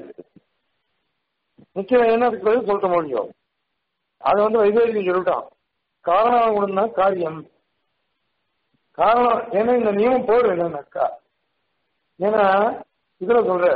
நிக்கிற என்ன அதுக்கு பதில் சொல்லிட்ட முடியும் அது வந்து வைவேகி சொல்லிட்டான் காரணம் கொடுனா காரியம் காரணம் ஏன்னா இந்த நியமம் போடு என்னன்னாக்கா ஏன்னா இதுல சொல்ற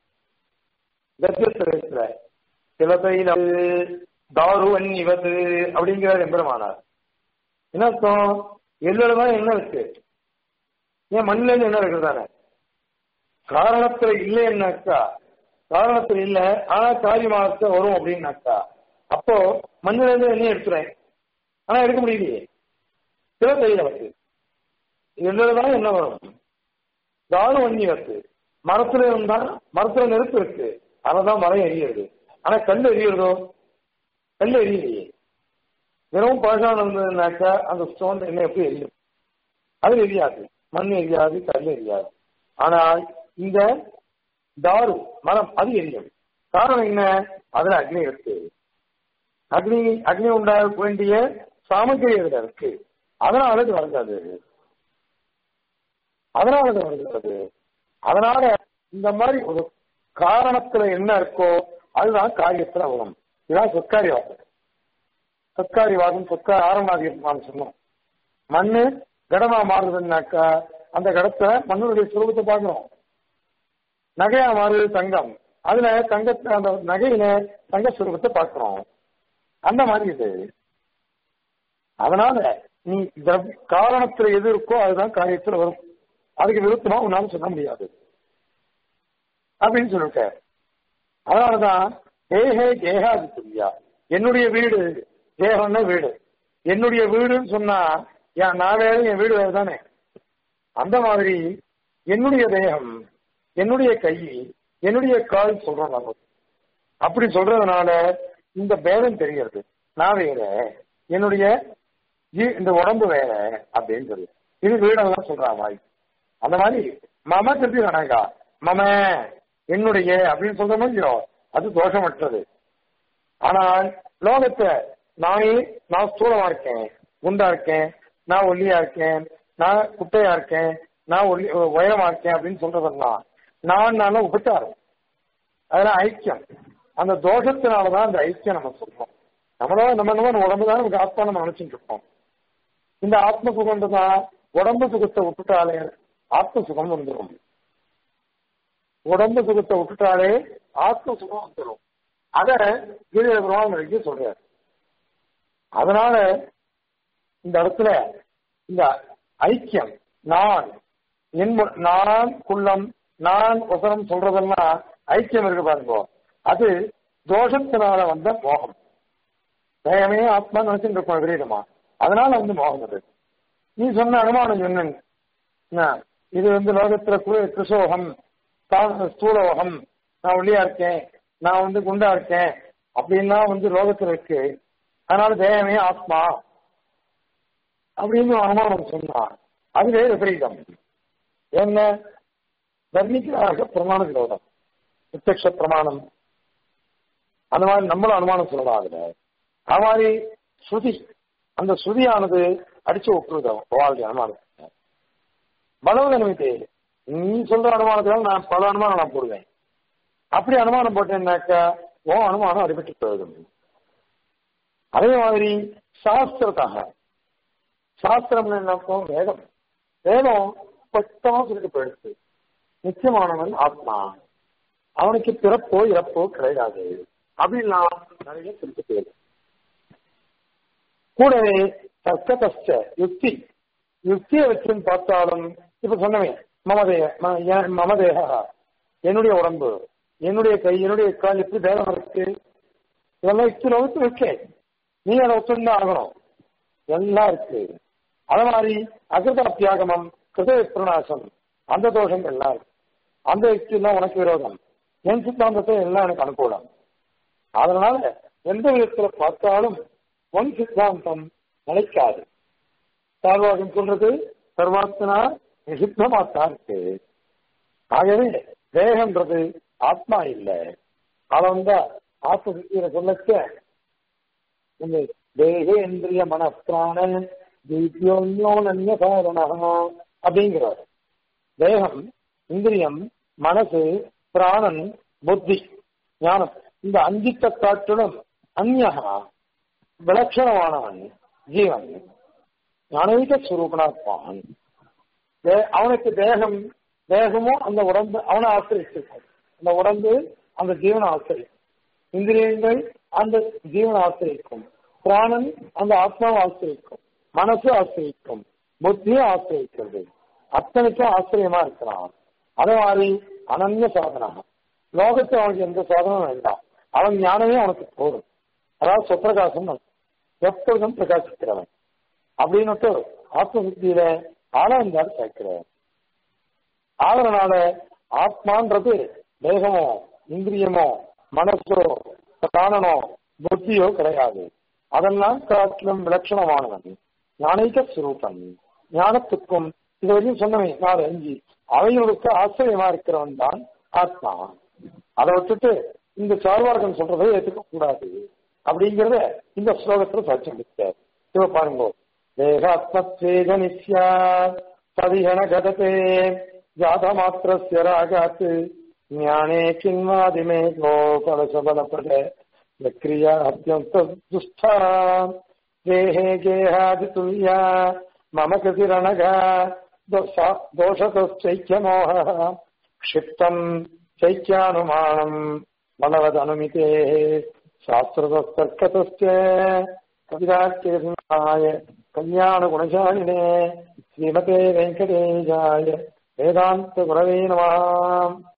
கத்தியத்துல சிலதையில தாருவன் இவது அப்படிங்கிறார் எம்பெருமானார் என்ன அர்த்தம் எல்லதான் என்ன இருக்கு ஏன் மண்ணில என்ன இருக்குது தானே காரணத்துல இல்லைன்னாக்கா காரணத்துல இல்ல ஆனா காரியமாக வரும் அப்படின்னாக்கா அப்போ மண்ணில இருந்து என்ன எடுத்துறேன் ஆனா எடுக்க முடியலையே சில தையில வருது எல்லதான் என்ன வரும் தாரு வண்ணி வருது மரத்துல இருந்தா மரத்துல நெருப்பு இருக்கு அததான் மரம் எரியுது ஆனா கல் எரியுறதோ கல் எரியலையே வெறும் பழசான இருந்ததுனாக்கா அந்த ஸ்டோன் என்ன எப்படி எரியும் அது எரியாது மண் எரியாது கல் எரியாது ஆனால் இந்த தாரு மரம் அது எரியும் காரணம் என்ன அதுல அக்னி இருக்கு அக்னி அக்னி உண்டாக வேண்டிய சாமகிரி அதுல இருக்கு அதனால அது வருகிறது அதனால அது வருகிறது அதனால இந்த மாதிரி ஒரு காரணத்துல என்ன இருக்கோ அதுதான் காரியத்துல வரும் இதுதான் சொற்காரிவாதம் சொற்காரிவாதம் சொற்கார ஆரம்பாதிருப்பான்னு சொன்னோம் மண்ணு கடமா மாறுதுன்னாக்கா அந்த கடத்தை மண்ணுடைய சுரூபத்தை பார்க்கணும் நகையா மாறுது தங்கம் அதுல தங்கத்தை அந்த நகையில தங்க சுரூபத்தை பார்க்கணும் அந்த மாதிரி இது அதனால நீ காரணத்துல எது இருக்கோ அதுதான் காரியத்துல வரும் அதுக்கு விருத்தமா உன்னால சொல்ல முடியாது அப்படின்னு சொல்லிட்ட அதனாலதான் ஏஹே கேகாதி துல்லியா என்னுடைய வீடு தேகம்னா வீடு என்னுடைய வீடுன்னு சொன்னா என் நான் வேறு என் வீடு வேறு தானே அந்த மாதிரி என்னுடைய தேகம் என்னுடைய கை என்னுடைய கால் சொல்றோம் நம்ம அப்படி சொல்றதுனால இந்த பேதம் தெரிகிறது நான் வேற என்னுடைய இந்த உடம்பு வேற அப்படின்னு சொல்லி இது வீடெல்லாம் சொல்றா மாதிரி அந்த மாதிரி மம திருப்பி கணக்கா மம என்னுடைய அப்படின்னு சொல்ற மாதிரி அது தோஷமற்றது ஆனால் லோகத்தை நானே நான் ஸ்தூலமா இருக்கேன் குண்டா இருக்கேன் நான் ஒல்லியா இருக்கேன் நான் குட்டையா இருக்கேன் நான் ஒல்லி உயரமா இருக்கேன் அப்படின்னு சொல்றதெல்லாம் நான் நான உபச்சாரம் அதெல்லாம் ஐக்கியம் அந்த தோஷத்தினாலதான் அந்த ஐக்கியம் நம்ம சொல்றோம் நம்மளா நம்ம நம்ம உடம்பு தான் நமக்கு ஆத்மா நம்ம நினைச்சுட்டு இருக்கோம் இந்த ஆத்ம சுகம் தான் உடம்பு சுகத்தை விட்டுட்டாலே ஆத்ம சுகம் வந்துடும் உடம்பு சுகத்தை விட்டுட்டாலே ஆத்ம சுகம் வந்துடும் அத கீழே பிரமாணம் சொல்றாரு அதனால இந்த இடத்துல இந்த ஐக்கியம் நான் என் நான் குள்ளம் நான் ஒசரம் சொல்றதெல்லாம் ஐக்கியம் இருக்கு பாருங்க அது தோஷத்தினால வந்த மோகம் தேகமே ஆத்மா நினைச்சுட்டு இருக்கோம் விரீதமா அதனால வந்து மோகம் அது நீ சொன்ன அனுமானம் சொன்ன இது வந்து லோகத்துல கிருஷோகம் ஸ்தூலோகம் நான் ஒல்லியா இருக்கேன் நான் வந்து குண்டா இருக்கேன் அப்படின்லாம் வந்து லோகத்துல இருக்கு அதனால தேகமே ஆத்மா அப்படின்னு அனுமானம் சொன்னான் அதுவே விபரீதம் என்ன வர்ணிக்கிறாக பிரமாண விரோதம் பிரத்யக்ஷ பிரமாணம் அந்த மாதிரி நம்மளும் அனுமானம் சொல்லலாம் அதுல அது மாதிரி ஸ்ருதி அந்த ஸ்ருதியானது அடிச்சு விட்டுருது வாழ்க்கை அனுமானம் பலவத நிமித்தே நீ சொல்ற அனுமானத்தினால நான் பல அனுமானம் நான் போடுவேன் அப்படி அனுமானம் போட்டேன்னாக்கா ஓ அனுமானம் அடிபட்டு போயிடும் அதே மாதிரி சாஸ்திரத்தாக சாஸ்திரம் என்ன அர்த்தம் வேதம் வேதம் ஸ்பஷ்டமா சொல்லிட்டு போயிடுச்சு நிச்சயமானவன் ஆத்மா அவனுக்கு பிறப்போ இறப்போ கிடையாது அப்படின்லாம் நிறைய சொல்லிட்டு போயிடுது கூடவே தர்க்கதஸ்ட யுக்தி யுக்தியை வச்சுன்னு பார்த்தாலும் இப்ப சொன்னவன் மமதேய ம- எ- மமதேகா என்னுடைய உடம்பு என்னுடைய கை என்னுடைய கால் எப்படி தேகம் இருக்கு இதெல்லாம் யுக்தியில ஒத்து இருக்கே நீ அதை ஒத்துந்தான் ஆகணும் எல்லாம் இருக்கு அது மாதிரி அகிருத தியாகமம் கிருத விப்ரணாசம் அந்த தோஷங்கள் எல்லாம் இருக்கு அந்த யுக்தியெல்லாம் உனக்கு விரோதம் என் சித்தாந்தத்தை எல்லாம் எனக்கு அனுகூலம் அதனால எந்த விதத்துல பார்த்தாலும் உன் சித்தாந்தம் நிலைக்காது சார்வாகம் சொல்றது சர்வாத்மனா நிஷித்தமாத்தான் இருக்கு ஆகவே தேகன்றது ஆத்மா இல்ல அதை வந்தா ஆத்ம சித்தியில சொல்லச்ச இந்த தேகேந்திரிய மனப்பிராண தீபியோன்யோனன்ய சாதனா அப்படிங்கிறார் தேகம் இந்திரியம் மனசு பிராணன் புத்தி ஞானம் இந்த அஞ்சித்த காட்டிலும் அந்நகா விலட்சணமானவன் ஜீவன் ஞானீக சுரூபனாத்மான் தே- அவனுக்கு தேகம் தேகமும் அந்த உடம்பு அவனை ஆசிரியிருக்கும் அந்த உடம்பு அந்த ஜீவனை ஆசிரியும் இந்திரியங்கள் அந்த ஜீவனை ஆசிரியிக்கும் பிராணன் அந்த ஆத்மாவை ஆசிரியிக்கும் மனசு ஆசிரியிக்கும் புத்தியும் ஆசிரியிக்கிறது அத்தனைக்கும் ஆச்சரியமா இருக்கிறான் அதே மாதிரி அனன்ய சாதனா லோகத்தில் அவனுக்கு எந்த சாதனமும் வேண்டாம் அவன் ஞானமே அவனுக்கு போதும் அதாவது சொப்பிரகாசம் எப்பொழுதும் பிரகாசிக்கிறவன் அப்படின்னுட்டு ஆத்ம புத்தியில ஆனந்தார் சேர்க்கிறார் அதனால ஆத்மான்றது தேகமோ இந்திரியமோ மனசோ பிராணனோ புத்தியோ கிடையாது அதெல்லாம் காட்டிலும் விலட்சணமானவன் ஞானிக சுரூபன் ஞானத்துக்கும் இது வரையும் சொன்னவன் நாலு அஞ்சு அவைகளுக்கு ஆச்சரியமா இருக்கிறவன் தான் ஆத்மா அதை விட்டுட்டு இந்த சார்வார்கன் சொல்றதை ஏற்றுக்க கூடாது அப்படிங்கறத இந்த ஸ்லோகத்துல சாட்சியம் கொடுத்தார் இப்ப பாருங்க தேகாத்மத்வேக நித்யா ததிகன கடதே ஜாத மாத்திரஸ்ய ராகாத் ஞானே கின்வாதிமே கோபலசபலபட யக்ரியா அத்தியந்த துஷ்டா தேஹே கேஹாதி துல்யா மம கதிரணக दोषतश्चैक्यमोह क्षिप्तम् चैक्यानुमानम् बलवदनुमितेः शास्त्रतस्तर्कतश्च कविराट्यसिंहाय कल्याणगुणशालिने श्रीमते वेङ्कटेशाय वेदान्तगुरवे नमः